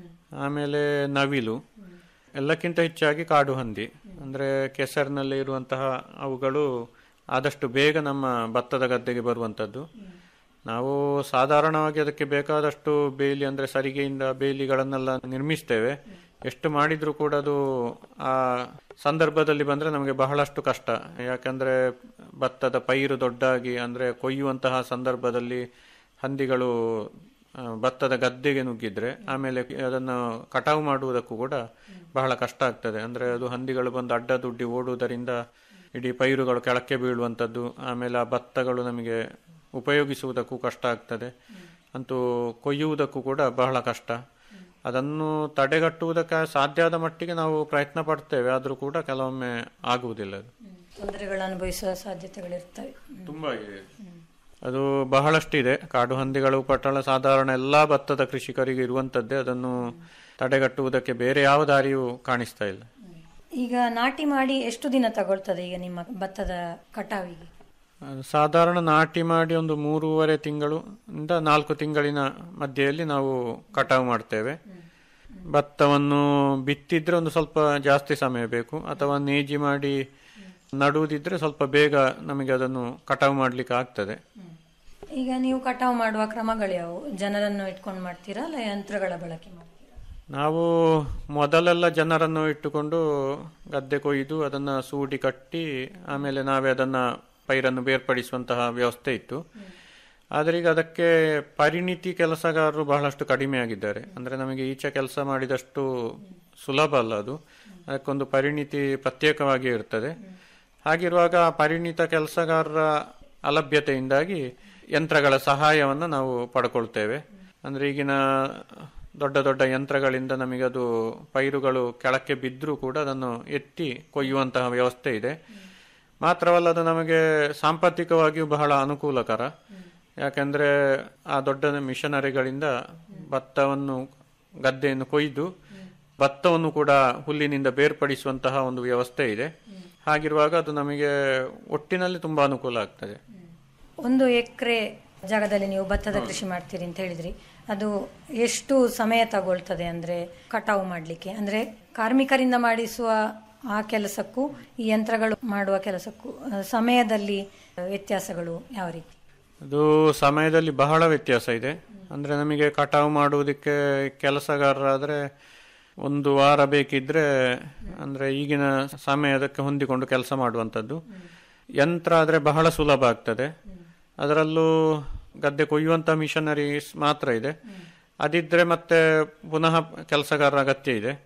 ಆಮೇಲೆ ನವಿಲು ಎಲ್ಲಕ್ಕಿಂತ ಹೆಚ್ಚಾಗಿ ಕಾಡು ಹಂದಿ ಅಂದ್ರೆ ಕೆಸರಿನಲ್ಲಿ ಇರುವಂತಹ ಅವುಗಳು ಆದಷ್ಟು ಬೇಗ ನಮ್ಮ ಭತ್ತದ ಗದ್ದೆಗೆ ಬರುವಂತದ್ದು ನಾವು ಸಾಧಾರಣವಾಗಿ ಅದಕ್ಕೆ ಬೇಕಾದಷ್ಟು ಬೇಲಿ ಅಂದ್ರೆ ಸರಿಗೆಯಿಂದ ಬೇಲಿಗಳನ್ನೆಲ್ಲ ನಿರ್ಮಿಸ್ತೇವೆ ಎಷ್ಟು ಮಾಡಿದ್ರೂ ಕೂಡ ಅದು ಆ ಸಂದರ್ಭದಲ್ಲಿ ಬಂದ್ರೆ ನಮಗೆ ಬಹಳಷ್ಟು ಕಷ್ಟ ಯಾಕಂದ್ರೆ ಭತ್ತದ ಪೈರು ದೊಡ್ಡಾಗಿ ಅಂದ್ರೆ ಕೊಯ್ಯುವಂತಹ ಸಂದರ್ಭದಲ್ಲಿ ಹಂದಿಗಳು ಆ, ಭತ್ತದ ಗದ್ದೆಗೆ ನುಗ್ಗಿದ್ರೆ ಆಮೇಲೆ ಅದನ್ನು ಕಟಾವು ಮಾಡುವುದಕ್ಕೂ ಕೂಡ ಬಹಳ ಕಷ್ಟ ಆಗ್ತದೆ ಅಂದ್ರೆ ಅದು ಹಂದಿಗಳು ಬಂದು ಅಡ್ಡ ದುಡ್ಡಿ ಓಡುವುದರಿಂದ ಇಡೀ ಪೈರುಗಳು ಕೆಳಕ್ಕೆ ಬೀಳುವಂಥದ್ದು ಆಮೇಲೆ ಆ ಭತ್ತಗಳು ನಮಗೆ ಉಪಯೋಗಿಸುವುದಕ್ಕೂ ಕಷ್ಟ ಆಗ್ತದೆ ಅಂತೂ ಕೊಯ್ಯುವುದಕ್ಕೂ ಕೂಡ ಬಹಳ ಕಷ್ಟ ಅದನ್ನು ತಡೆಗಟ್ಟುವುದಕ್ಕೆ ಸಾಧ್ಯ ಆದ ಮಟ್ಟಿಗೆ ನಾವು ಪ್ರಯತ್ನ ಪಡ್ತೇವೆ ಆದರೂ ಕೂಡ ಕೆಲವೊಮ್ಮೆ ಆಗುವುದಿಲ್ಲ ಅದು ತೊಂದರೆಗಳು ಅನುಭವಿಸುವ ಸಾಧ್ಯತೆಗಳಿರ್ತವೆ ತುಂಬಾ ಇದೆ ಅದು ಬಹಳಷ್ಟಿದೆ ಕಾಡು ಹಂದಿಗಳು ಪಟ್ಟಣ ಸಾಧಾರಣ ಎಲ್ಲಾ ಭತ್ತದ ಕೃಷಿಕರಿಗೆ ಇರುವಂತದ್ದೇ ಅದನ್ನು ತಡೆಗಟ್ಟುವುದಕ್ಕೆ ಬೇರೆ ಯಾವ ದಾರಿಯೂ ಕಾಣಿಸ್ತಾ ಇಲ್ಲ ಈಗ ನಾಟಿ ಮಾಡಿ ಎಷ್ಟು ದಿನ ತಗೊಳ್ತದೆ ಈಗ ನಿಮ್ಮ ಭತ್ತದ ಕಟಾವಿಗೆ ಅದು ಸಾಧಾರಣ ನಾಟಿ ಮಾಡಿ ಒಂದು ಮೂರುವರೆ ತಿಂಗಳು ಇಂದ ನಾಲ್ಕು ತಿಂಗಳಿನ ಮಧ್ಯೆಯಲ್ಲಿ ನಾವು ಕಟಾವು ಮಾಡ್ತೇವೆ ಭತ್ತವನ್ನು ಬಿತ್ತಿದ್ರೆ ಒಂದು ಸ್ವಲ್ಪ ಜಾಸ್ತಿ ಸಮಯ ಬೇಕು ಅಥವಾ ನೇಜಿ ಮಾಡಿ ನಡುವುದಿದ್ರೆ ಸ್ವಲ್ಪ ಬೇಗ ನಮಗೆ ಅದನ್ನು ಕಟಾವು ಮಾಡಲಿಕ್ಕೆ ಆಗ್ತದೆ ಈಗ ನೀವು ಕಟಾವು ಮಾಡುವ ಕ್ರಮಗಳು ಯಾವುವು ಜನರನ್ನು ಇಟ್ಕೊಂಡು ಮಾಡ್ತೀರಾ ಅಲ್ಲ ಯಂತ್ರಗಳ ಬಳಕೆ ಮಾಡ್ತೀರಾ ನಾವು ಮೊದಲೆಲ್ಲ ಜನರನ್ನು ಇಟ್ಟುಕೊಂಡು ಗದ್ದೆ ಕೊಯ್ದು ಅದನ್ನ ಸೂಡಿ ಕಟ್ಟಿ ಆಮೇಲೆ ನಾವೇ ಅದನ್ನ ಪೈರನ್ನು ಬೇರ್ಪಡಿಸುವಂತಹ ವ್ಯವಸ್ಥೆ ಇತ್ತು ಆದರೆ ಈಗ ಅದಕ್ಕೆ ಪರಿಣಿತಿ ಕೆಲಸಗಾರರು ಬಹಳಷ್ಟು ಕಡಿಮೆ ಆಗಿದ್ದಾರೆ ಅಂದ್ರೆ ನಮಗೆ ಈಚೆ ಕೆಲಸ ಮಾಡಿದಷ್ಟು ಸುಲಭ ಅಲ್ಲ ಅದು ಅದಕ್ಕೊಂದು ಪರಿಣಿತಿ ಪ್ರತ್ಯೇಕವಾಗಿ ಇರ್ತದೆ ಹಾಗಿರುವಾಗ ಆ ಪರಿಣಿತ ಕೆಲಸಗಾರರ ಅಲಭ್ಯತೆಯಿಂದಾಗಿ ಯಂತ್ರಗಳ ಸಹಾಯವನ್ನು ನಾವು ಪಡ್ಕೊಳ್ತೇವೆ ಅಂದ್ರೆ ಈಗಿನ ದೊಡ್ಡ ದೊಡ್ಡ ಯಂತ್ರಗಳಿಂದ ನಮಗೆ ಅದು ಪೈರುಗಳು ಕೆಳಕ್ಕೆ ಬಿದ್ದರೂ ಕೂಡ ಅದನ್ನು ಎತ್ತಿ ಕೊಯ್ಯುವಂತಹ ವ್ಯವಸ್ಥೆ ಇದೆ ಮಾತ್ರವಲ್ಲ ಅದು ನಮಗೆ ಸಾಂಪತ್ತಿಕವಾಗಿಯೂ ಬಹಳ ಅನುಕೂಲಕರ ಯಾಕಂದ್ರೆ ಆ ದೊಡ್ಡ ಮಿಷನರಿಗಳಿಂದ ಭತ್ತವನ್ನು ಗದ್ದೆಯನ್ನು ಕೊಯ್ದು ಭತ್ತವನ್ನು ಕೂಡ ಹುಲ್ಲಿನಿಂದ ಬೇರ್ಪಡಿಸುವಂತಹ ಒಂದು ವ್ಯವಸ್ಥೆ ಇದೆ ಹಾಗಿರುವಾಗ ಅದು ನಮಗೆ ಒಟ್ಟಿನಲ್ಲಿ ತುಂಬಾ ಅನುಕೂಲ ಆಗ್ತದೆ ಒಂದು ಎಕರೆ ಜಾಗದಲ್ಲಿ ನೀವು ಭತ್ತದ ಕೃಷಿ ಮಾಡ್ತೀರಿ ಅಂತ ಹೇಳಿದ್ರಿ ಅದು ಎಷ್ಟು ಸಮಯ ತಗೊಳ್ತದೆ ಅಂದ್ರೆ ಕಟಾವು ಮಾಡಲಿಕ್ಕೆ ಅಂದ್ರೆ ಕಾರ್ಮಿಕರಿಂದ ಮಾಡಿಸುವ ಆ ಕೆಲಸಕ್ಕೂ ಈ ಯಂತ್ರಗಳು ಮಾಡುವ ಕೆಲಸಕ್ಕೂ ಆ, ಸಮಯದಲ್ಲಿ ವ್ಯತ್ಯಾಸಗಳು ಯಾವ ರೀತಿ ಅದು ಸಮಯದಲ್ಲಿ ಬಹಳ ವ್ಯತ್ಯಾಸ ಇದೆ ಅಂದ್ರೆ ನಮಗೆ ಕಟಾವು ಮಾಡುವುದಕ್ಕೆ ಕೆಲಸಗಾರರಾದ್ರೆ ಒಂದು ವಾರ ಬೇಕಿದ್ರೆ ಅಂದ್ರೆ ಈಗಿನ ಸಮಯದಕ್ಕೆ ಹೊಂದಿಕೊಂಡು ಕೆಲಸ ಮಾಡುವಂಥದ್ದು ಯಂತ್ರ ಆದ್ರೆ ಬಹಳ ಸುಲಭ ಆಗ್ತದೆ ಅದರಲ್ಲೂ ಗದ್ದೆ ಕೊಯ್ಯುವಂತ ಮಿಷನರೀಸ್ ಮಾತ್ರ ಇದೆ ಅದಿದ್ರೆ ಮತ್ತೆ ಪುನಃ ಕೆಲಸಗಾರರ ಅಗತ್ಯ ಇದೆ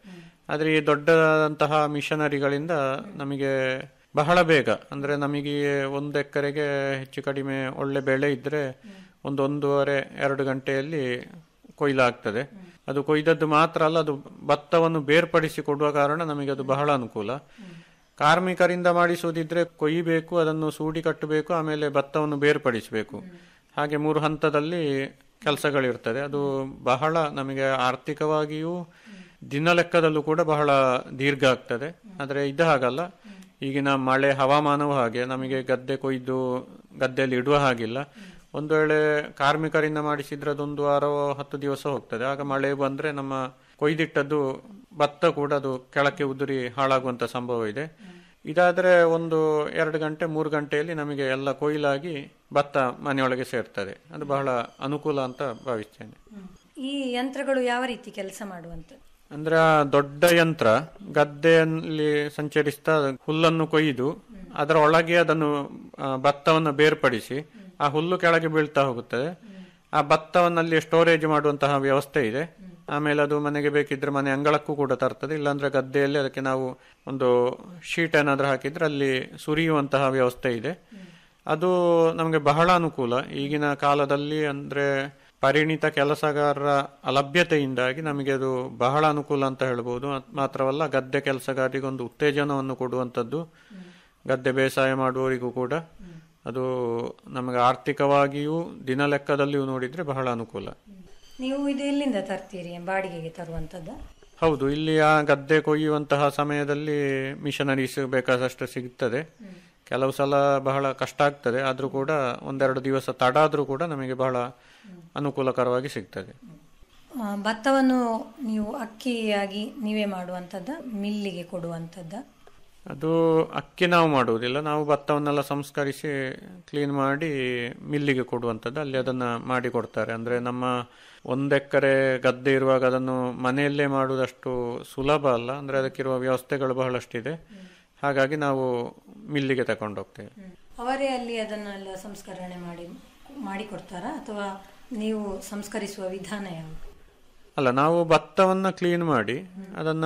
ಆದರೆ ಈ ದೊಡ್ಡದಂತಹ ಮಿಷನರಿಗಳಿಂದ ನಮಗೆ ಬಹಳ ಬೇಗ ಅಂದ್ರೆ ನಮಗೆ ಒಂದು ಎಕರೆಗೆ ಹೆಚ್ಚು ಕಡಿಮೆ ಒಳ್ಳೆ ಬೆಳೆ ಇದ್ರೆ ಒಂದು ಒಂದೂವರೆ ಎರಡು ಗಂಟೆಯಲ್ಲಿ ಕೊಯ್ಲಾಗ್ತದೆ ಅದು ಕೊಯ್ದದ್ದು ಮಾತ್ರ ಅಲ್ಲ ಅದು ಭತ್ತವನ್ನು ಬೇರ್ಪಡಿಸಿ ಕೊಡುವ ಕಾರಣ ನಮಗೆ ಅದು ಬಹಳ ಅನುಕೂಲ ಕಾರ್ಮಿಕರಿಂದ ಮಾಡಿಸುವುದಿದ್ರೆ ಕೊಯ್ಯಬೇಕು ಅದನ್ನು ಸೂಡಿ ಕಟ್ಟಬೇಕು ಆಮೇಲೆ ಭತ್ತವನ್ನು ಬೇರ್ಪಡಿಸಬೇಕು ಹಾಗೆ ಮೂರು ಹಂತದಲ್ಲಿ ಕೆಲಸಗಳಿರ್ತದೆ ಅದು ಬಹಳ ನಮಗೆ ಆರ್ಥಿಕವಾಗಿಯೂ ದಿನ ಲೆಕ್ಕದಲ್ಲೂ ಕೂಡ ಬಹಳ ದೀರ್ಘ ಆಗ್ತದೆ ಆದರೆ ಇದು ಹಾಗಲ್ಲ ಈಗಿನ ಮಳೆ ಹವಾಮಾನವೂ ಹಾಗೆ ನಮಗೆ ಗದ್ದೆ ಕೊಯ್ದು ಗದ್ದೆಯಲ್ಲಿ ಇಡುವ ಹಾಗಿಲ್ಲ ಒಂದು ವೇಳೆ ಕಾರ್ಮಿಕರಿಂದ ಮಾಡಿಸಿದ್ರೆ ಅದೊಂದು ವಾರವೋ ಹತ್ತು ದಿವಸ ಹೋಗ್ತದೆ ಆಗ ಮಳೆ ಬಂದ್ರೆ ನಮ್ಮ ಕೊಯ್ದಿಟ್ಟದ್ದು ಭತ್ತ ಕೂಡ ಅದು ಕೆಳಕ್ಕೆ ಉದುರಿ ಹಾಳಾಗುವಂತ ಸಂಭವ ಇದೆ ಇದಾದ್ರೆ ಒಂದು ಎರಡು ಗಂಟೆ ಮೂರು ಗಂಟೆಯಲ್ಲಿ ನಮಗೆ ಎಲ್ಲ ಕೊಯ್ಲಾಗಿ ಭತ್ತ ಮನೆಯೊಳಗೆ ಸೇರ್ತದೆ ಅದು ಬಹಳ ಅನುಕೂಲ ಅಂತ ಭಾವಿಸ್ತೇನೆ ಈ ಯಂತ್ರಗಳು ಯಾವ ರೀತಿ ಕೆಲಸ ಮಾಡುವಂಥದ್ದು ಅಂದ್ರೆ ಆ ದೊಡ್ಡ ಯಂತ್ರ ಗದ್ದೆಯಲ್ಲಿ ಸಂಚರಿಸ್ತಾ ಹುಲ್ಲನ್ನು ಕೊಯ್ದು ಅದರ ಒಳಗೆ ಅದನ್ನು ಆ, ಭತ್ತವನ್ನು ಬೇರ್ಪಡಿಸಿ ಆ ಹುಲ್ಲು ಕೆಳಗೆ ಬೀಳ್ತಾ ಹೋಗುತ್ತದೆ ಆ ಭತ್ತವನ್ನಲ್ಲಿ ಸ್ಟೋರೇಜ್ ಮಾಡುವಂತಹ ವ್ಯವಸ್ಥೆ ಇದೆ ಆಮೇಲೆ ಅದು ಮನೆಗೆ ಬೇಕಿದ್ರೆ ಮನೆ ಅಂಗಳಕ್ಕೂ ಕೂಡ ತರ್ತದೆ ಇಲ್ಲಾಂದ್ರೆ ಗದ್ದೆಯಲ್ಲಿ ಅದಕ್ಕೆ ನಾವು ಒಂದು ಶೀಟ್ ಏನಾದ್ರೂ ಹಾಕಿದ್ರೆ ಅಲ್ಲಿ ಸುರಿಯುವಂತಹ ವ್ಯವಸ್ಥೆ ಇದೆ ಅದು ನಮಗೆ ಬಹಳ ಅನುಕೂಲ ಈಗಿನ ಕಾಲದಲ್ಲಿ ಅಂದ್ರೆ ಪರಿಣಿತ ಕೆಲಸಗಾರರ ಅಲಭ್ಯತೆಯಿಂದಾಗಿ ನಮಗೆ ಅದು ಬಹಳ ಅನುಕೂಲ ಅಂತ ಹೇಳ್ಬೋದು ಅದ್ ಮಾತ್ರವಲ್ಲ ಗದ್ದೆ ಕೆಲಸಗಾರರಿಗೊಂದು ಉತ್ತೇಜನವನ್ನು ಕೊಡುವಂಥದ್ದು ಗದ್ದೆ ಬೇಸಾಯ ಮಾಡುವವರಿಗೂ ಕೂಡ ಅದು ನಮಗೆ ಆರ್ಥಿಕವಾಗಿಯೂ ದಿನ ಲೆಕ್ಕದಲ್ಲಿಯೂ ನೋಡಿದ್ರೆ ಬಹಳ ಅನುಕೂಲ ನೀವು ಇದು ಎಲ್ಲಿಂದ ತರ್ತೀರಿ ಬಾಡಿಗೆಗೆ ತರುವಂಥದ್ದು ಹೌದು ಇಲ್ಲಿ ಆ ಗದ್ದೆ ಕೊಯ್ಯುವಂತಹ ಸಮಯದಲ್ಲಿ ಮಿಷನರೀಸ್ ಬೇಕಾದಷ್ಟು ಸಿಗುತ್ತದೆ ಕೆಲವು ಸಲ ಬಹಳ ಕಷ್ಟ ಆಗ್ತದೆ ಆದ್ರೂ ಕೂಡ ಒಂದೆರಡು ದಿವಸ ತಡ ಆದ್ರೂ ಕೂಡ ನಮಗೆ ಬಹಳ ಅನುಕೂಲಕರವಾಗಿ ಸಿಗ್ತದೆ ಆ, ಭತ್ತವನ್ನು ನೀವು ಅಕ್ಕಿಯಾಗಿ ನೀವೇ ಮಾಡುವಂಥದ್ದು ಮಿಲ್ಲಿಗೆ ಕೊಡುವಂಥದ್ದ ಅದು ಅಕ್ಕಿ ನಾವು ಮಾಡುವುದಿಲ್ಲ ನಾವು ಭತ್ತವನ್ನೆಲ್ಲ ಸಂಸ್ಕರಿಸಿ ಕ್ಲೀನ್ ಮಾಡಿ ಮಿಲ್ಲಿಗೆ ಕೊಡುವಂಥದ್ದು ಅಲ್ಲಿ ಅದನ್ನ ಮಾಡಿ ಕೊಡ್ತಾರೆ ಅಂದ್ರೆ ನಮ್ಮ ಒಂದೆಕರೆ ಗದ್ದೆ ಇರುವಾಗ ಅದನ್ನು ಮನೆಯಲ್ಲೇ ಮಾಡುವುದಷ್ಟು ಸುಲಭ ಅಲ್ಲ ಅಂದ್ರೆ ಅದಕ್ಕಿರುವ ವ್ಯವಸ್ಥೆಗಳು ಬಹಳಷ್ಟಿದೆ ಹಾಗಾಗಿ ನಾವು ಮಿಲ್ಲಿಗೆ ತಕೊಂಡು ಹೋಗ್ತೇವೆ ಅವರೇ ಅಲ್ಲಿ ಅದನ್ನೆಲ್ಲ ಸಂಸ್ಕರಣೆ ಮಾಡಿ ಮಾಡಿಕೊಡ್ತಾರಾ ಅಥವಾ ನೀವು ಸಂಸ್ಕರಿಸುವ ವಿಧಾನ ಯಾವುದು ಅಲ್ಲ ನಾವು ಭತ್ತವನ್ನ ಕ್ಲೀನ್ ಮಾಡಿ ಅದನ್ನ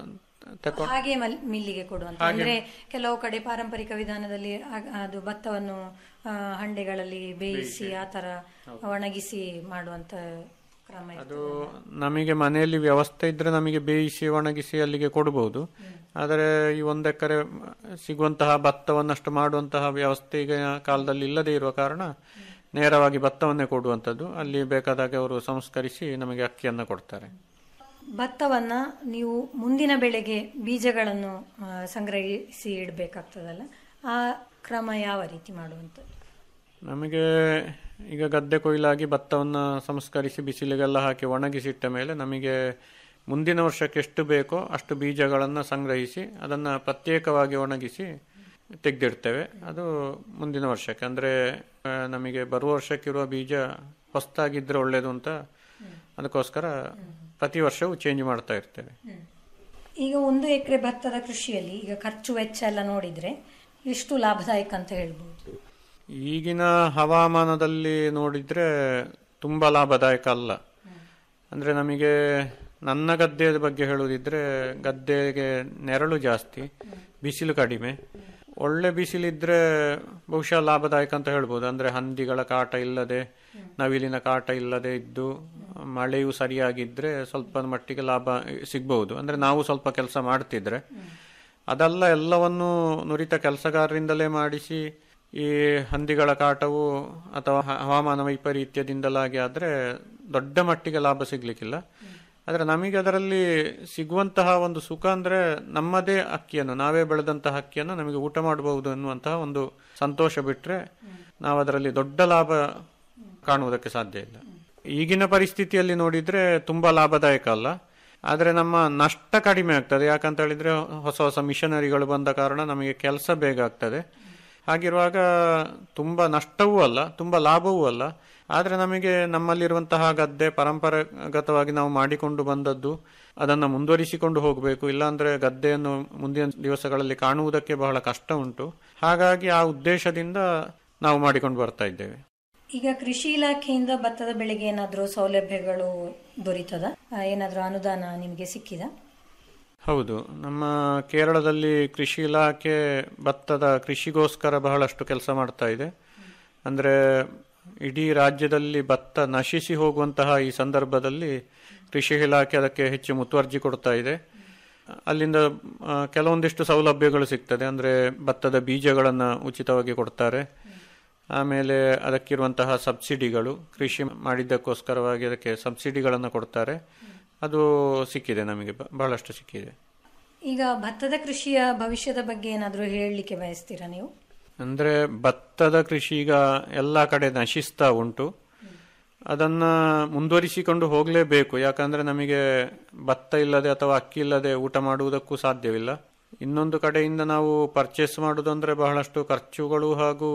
ತಕೊಂಡು ಹಾಗೆ ಮಲ್- ಮಿಲ್ಲಿಗೆ ಕೊಡುವಂತ ಅಂದ್ರೆ ಕೆಲವು ಕಡೆ ಪಾರಂಪರಿಕ ವಿಧಾನದಲ್ಲಿ ಆ- ಅದು ಭತ್ತವನ್ನು ಆ, ಹಂಡೆಗಳಲ್ಲಿ ಬೇಯಿಸಿ ಆ ತರ ಒಣಗಿಸಿ ಮಾಡುವಂತ ಕ್ರಮ ಇದೆ. ಅದು ನಮಗೆ ಮನೆಯಲ್ಲಿ ವ್ಯವಸ್ಥೆ ಇದ್ರೆ ನಮಗೆ ಬೇಯಿಸಿ ಒಣಗಿಸಿ ಅಲ್ಲಿಗೆ ಕೊಡಬಹುದು ಆದರೆ ಈ ಒಂದು ಎಕರೆ ಸಿಗುವಂತಹ ಭತ್ತವನ್ನಷ್ಟು ಮಾಡುವಂತಹ ವ್ಯವಸ್ಥೆ ಈಗ ಕಾಲದಲ್ಲಿ ಇಲ್ಲದೆ ಇರುವ ಕಾರಣ ನೇರವಾಗಿ ಭತ್ತವನ್ನೇ ಕೊಡುವಂಥದ್ದು ಅಲ್ಲಿ ಬೇಕಾದಾಗ ಅವರು ಸಂಸ್ಕರಿಸಿ ನಮಗೆ ಅಕ್ಕಿಯನ್ನು ಕೊಡ್ತಾರೆ ಭತ್ತವನ್ನ ನೀವು ಮುಂದಿನ ಬೆಳೆಗೆ ಬೀಜಗಳನ್ನು ಆ, ಸಂಗ್ರಹಿಸಿ ಇಡಬೇಕಾಗ್ತದಲ್ಲ ಆ ಕ್ರಮ ಯಾವ ರೀತಿ ಮಾಡುವಂಥದ್ದು ನಮಗೆ ಈಗ ಗದ್ದೆ ಕೊಯ್ಲಾಗಿ ಭತ್ತವನ್ನು ಸಂಸ್ಕರಿಸಿ ಬಿಸಿಲಿಗೆಲ್ಲ ಹಾಕಿ ಒಣಗಿಸಿಟ್ಟ ಮೇಲೆ ನಮಗೆ ಮುಂದಿನ ವರ್ಷಕ್ಕೆ ಎಷ್ಟು ಬೇಕೋ ಅಷ್ಟು ಬೀಜಗಳನ್ನು ಸಂಗ್ರಹಿಸಿ ಅದನ್ನು ಪ್ರತ್ಯೇಕವಾಗಿ ಒಣಗಿಸಿ ತೆಗೆದಿಡ್ತೇವೆ ಅದು ಮುಂದಿನ ವರ್ಷಕ್ಕೆ ಅಂದರೆ ಆ, ನಮಗೆ ಬರುವ ವರ್ಷಕ್ಕಿರುವ ಬೀಜ ಹೊಸದಾಗಿದ್ದರೆ ಒಳ್ಳೆಯದು ಅಂತ ಅದಕ್ಕೋಸ್ಕರ ಪ್ರತಿ ವರ್ಷವೂ ಚೇಂಜ್ ಮಾಡ್ತಾ ಇರ್ತೇವೆ ಈಗ ಒಂದು ಎಕರೆ ಭತ್ತದ ಕೃಷಿಯಲ್ಲಿ ಈಗ ಖರ್ಚು ವೆಚ್ಚ ಎಲ್ಲ ನೋಡಿದ್ರೆ ಎಷ್ಟು ಲಾಭದಾಯಕ ಅಂತ ಹೇಳ್ಬೋದು ಈಗಿನ ಹವಾಮಾನದಲ್ಲಿ ನೋಡಿದ್ರೆ ತುಂಬಾ ಲಾಭದಾಯಕ ಅಲ್ಲ ಅಂದ್ರೆ ನಮಗೆ ನನ್ನ ಗದ್ದೆಯ ಬಗ್ಗೆ ಹೇಳುವುದಿದ್ರೆ ಗದ್ದೆಗೆ ನೆರಳು ಜಾಸ್ತಿ ಬಿಸಿಲು ಕಡಿಮೆ ಒಳ್ಳೆ ಬಿಸಿಲಿದ್ರೆ ಬಹುಶಃ ಲಾಭದಾಯಕ ಅಂತ ಹೇಳ್ಬೋದು ಅಂದ್ರೆ ಹಂದಿಗಳ ಕಾಟ ಇಲ್ಲದೆ ನವಿಲಿನ ಕಾಟ ಇಲ್ಲದೆ ಇದ್ದು ಮಳೆಯು ಸರಿಯಾಗಿದ್ರೆ ಸ್ವಲ್ಪ ಮಟ್ಟಿಗೆ ಲಾಭ ಸಿಗ್ಬಹುದು ಅಂದ್ರೆ ನಾವು ಸ್ವಲ್ಪ ಕೆಲಸ ಮಾಡ್ತಿದ್ರೆ ಅದಲ್ಲ ಎಲ್ಲವನ್ನೂ ನುರಿತ ಕೆಲಸಗಾರರಿಂದಲೇ ಮಾಡಿಸಿ ಈ ಹಂದಿಗಳ ಕಾಟವು ಅಥವಾ ಹ- ಹವಾಮಾನ ವೈಪರೀತ್ಯದಿಂದಲಾಗಿ ಆದ್ರೆ ದೊಡ್ಡ ಮಟ್ಟಿಗೆ ಲಾಭ ಸಿಗ್ಲಿಕ್ಕಿಲ್ಲ ಆದರೆ ನಮಗೆ ಅದರಲ್ಲಿ ಸಿಗುವಂತಹ ಒಂದು ಸುಖ ಅಂದ್ರೆ ನಮ್ಮದೇ ಅಕ್ಕಿಯನ್ನು ನಾವೇ ಬೆಳೆದಂತಹ ಅಕ್ಕಿಯನ್ನು ನಮಗೆ ಊಟ ಮಾಡಬಹುದು ಅನ್ನುವಂತಹ ಒಂದು ಸಂತೋಷ ಬಿಟ್ರೆ ನಾವು ಅದರಲ್ಲಿ ದೊಡ್ಡ ಲಾಭ ಕಾಣುವುದಕ್ಕೆ ಸಾಧ್ಯ ಇಲ್ಲ ಈಗಿನ ಪರಿಸ್ಥಿತಿಯಲ್ಲಿ ನೋಡಿದ್ರೆ ತುಂಬಾ ಲಾಭದಾಯಕ ಅಲ್ಲ ಆದರೆ ನಮ್ಮ ನಷ್ಟ ಕಡಿಮೆ ಆಗ್ತದೆ ಯಾಕಂತ ಹೇಳಿದ್ರೆ ಹೊಸ ಹೊಸ ಮಿಷನರಿಗಳು ಬಂದ ಕಾರಣ ನಮಗೆ ಕೆಲಸ ಬೇಗ ಆಗ್ತದೆ ಹಾಗಿರುವಾಗ ತುಂಬಾ ನಷ್ಟವೂ ಅಲ್ಲ ತುಂಬಾ ಲಾಭವೂ ಅಲ್ಲ ಆದರೆ ನಮಗೆ ನಮ್ಮಲ್ಲಿರುವಂತಹ ಗದ್ದೆ ಪರಂಪರಾಗತವಾಗಿ ನಾವು ಮಾಡಿಕೊಂಡು ಬಂದದ್ದು ಅದನ್ನು ಮುಂದುವರಿಸಿಕೊಂಡು ಹೋಗಬೇಕು ಇಲ್ಲಾಂದ್ರೆ ಗದ್ದೆಯನ್ನು ಮುಂದಿನ ದಿವಸಗಳಲ್ಲಿ ಕಾಣುವುದಕ್ಕೆ ಬಹಳ ಕಷ್ಟ ಉಂಟು ಹಾಗಾಗಿ ಆ ಉದ್ದೇಶದಿಂದ ನಾವು ಮಾಡಿಕೊಂಡು ಬರ್ತಾ ಇದ್ದೇವೆ ಈಗ ಕೃಷಿ ಇಲಾಖೆಯಿಂದ ಭತ್ತದ ಬೆಳೆಗೆ ಏನಾದರೂ ಸೌಲಭ್ಯಗಳು ದೊರೀತದ ಆ, ಏನಾದರೂ ಅನುದಾನ ನಿಮಗೆ ಸಿಕ್ಕಿದ ಹೌದು ನಮ್ಮ ಕೇರಳದಲ್ಲಿ ಕೃಷಿ ಇಲಾಖೆ ಭತ್ತದ ಕೃಷಿಗೋಸ್ಕರ ಬಹಳಷ್ಟು ಕೆಲಸ ಮಾಡ್ತಾ ಇದೆ ಅಂದರೆ ಇಡೀ ರಾಜ್ಯದಲ್ಲಿ ಭತ್ತ ನಶಿಸಿ ಹೋಗುವಂತಹ ಈ ಸಂದರ್ಭದಲ್ಲಿ ಕೃಷಿ ಇಲಾಖೆ ಅದಕ್ಕೆ ಹೆಚ್ಚು ಮುತುವರ್ಜಿ ಕೊಡ್ತಾ ಇದೆ ಅಲ್ಲಿಂದ ಆ, ಕೆಲವೊಂದಿಷ್ಟು ಸೌಲಭ್ಯಗಳು ಸಿಗ್ತದೆ ಅಂದರೆ ಭತ್ತದ ಬೀಜಗಳನ್ನು ಉಚಿತವಾಗಿ ಕೊಡ್ತಾರೆ ಆಮೇಲೆ ಅದಕ್ಕಿರುವಂತಹ ಸಬ್ಸಿಡಿಗಳು ಕೃಷಿ ಮಾಡಿದ್ದಕ್ಕೋಸ್ಕರವಾಗಿ ಅದಕ್ಕೆ ಸಬ್ಸಿಡಿಗಳನ್ನು ಕೊಡ್ತಾರೆ ಅದು ಸಿಕ್ಕಿದೆ ನಮಗೆ ಬ- ಬಹಳಷ್ಟು ಸಿಕ್ಕಿದೆ ಈಗ ಭತ್ತದ ಕೃಷಿಯ ಭವಿಷ್ಯದ ಬಗ್ಗೆ ಏನಾದರೂ ಹೇಳಲಿಕ್ಕೆ ಬಯಸ್ತೀರಾ ನೀವು ಅಂದರೆ ಭತ್ತದ ಕೃಷಿ ಈಗ ಎಲ್ಲ ಕಡೆ ನಶಿಸ್ತಾ ಉಂಟು ಅದನ್ನ ಮುಂದುವರಿಸಿಕೊಂಡು ಹೋಗಲೇಬೇಕು ಯಾಕಂದ್ರೆ ನಮಗೆ ಭತ್ತ ಇಲ್ಲದೆ ಅಥವಾ ಅಕ್ಕಿ ಇಲ್ಲದೆ ಊಟ ಮಾಡುವುದಕ್ಕೂ ಸಾಧ್ಯವಿಲ್ಲ ಇನ್ನೊಂದು ಕಡೆಯಿಂದ ನಾವು ಪರ್ಚೇಸ್ ಮಾಡುವುದಂದ್ರೆ ಬಹಳಷ್ಟು ಖರ್ಚುಗಳು ಹಾಗೂ